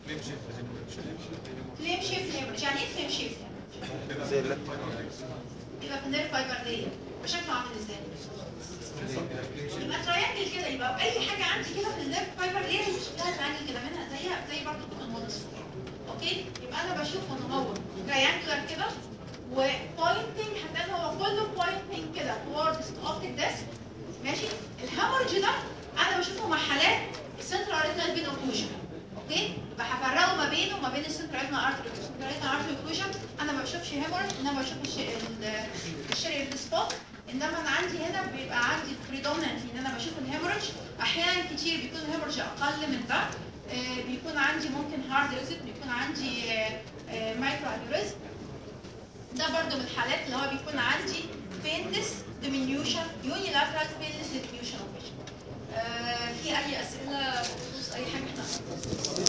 فليم شيفت هيموريج يعني ايه فليم شيفت زي اللي يبقى في النيرف فايبر دي بشكله عامل ازاي؟ يبقى تراينجل كده يبقى اي حاجه عندي كده في النيرف فايبر دي شكلها تراينجل كده منها زيها زي برضه كتون مونس اوكي يبقى انا بشوف ان هو تراينجلر كده وبوينتنج هتلاقي هو كله بوينتنج كده towards optic disc ماشي الهامورج ده انا بشوفه مع حالات السنترال ريتنال بين اوكلوجن اوكي يبقى هفرقه ما بينه وما بين السنترال ريتنال ارتري والسنترال ريتنال ارتري اوكلوجن انا ما بشوفش هامورج انما بشوف الشيء السبوت انما انا عندي هنا بيبقى عندي predominantly ان انا بشوف الهيموريج احيانا كتير بيكون الهيموريج اقل من ده آه، بيكون عندي ممكن هارد ريزت بيكون عندي مايكرو انيوريزم ده برضو من الحالات اللي هو بيكون عندي painless diminution unilateral painless diminution of vision. آه، في اي اسئله بخصوص اي حاجه احنا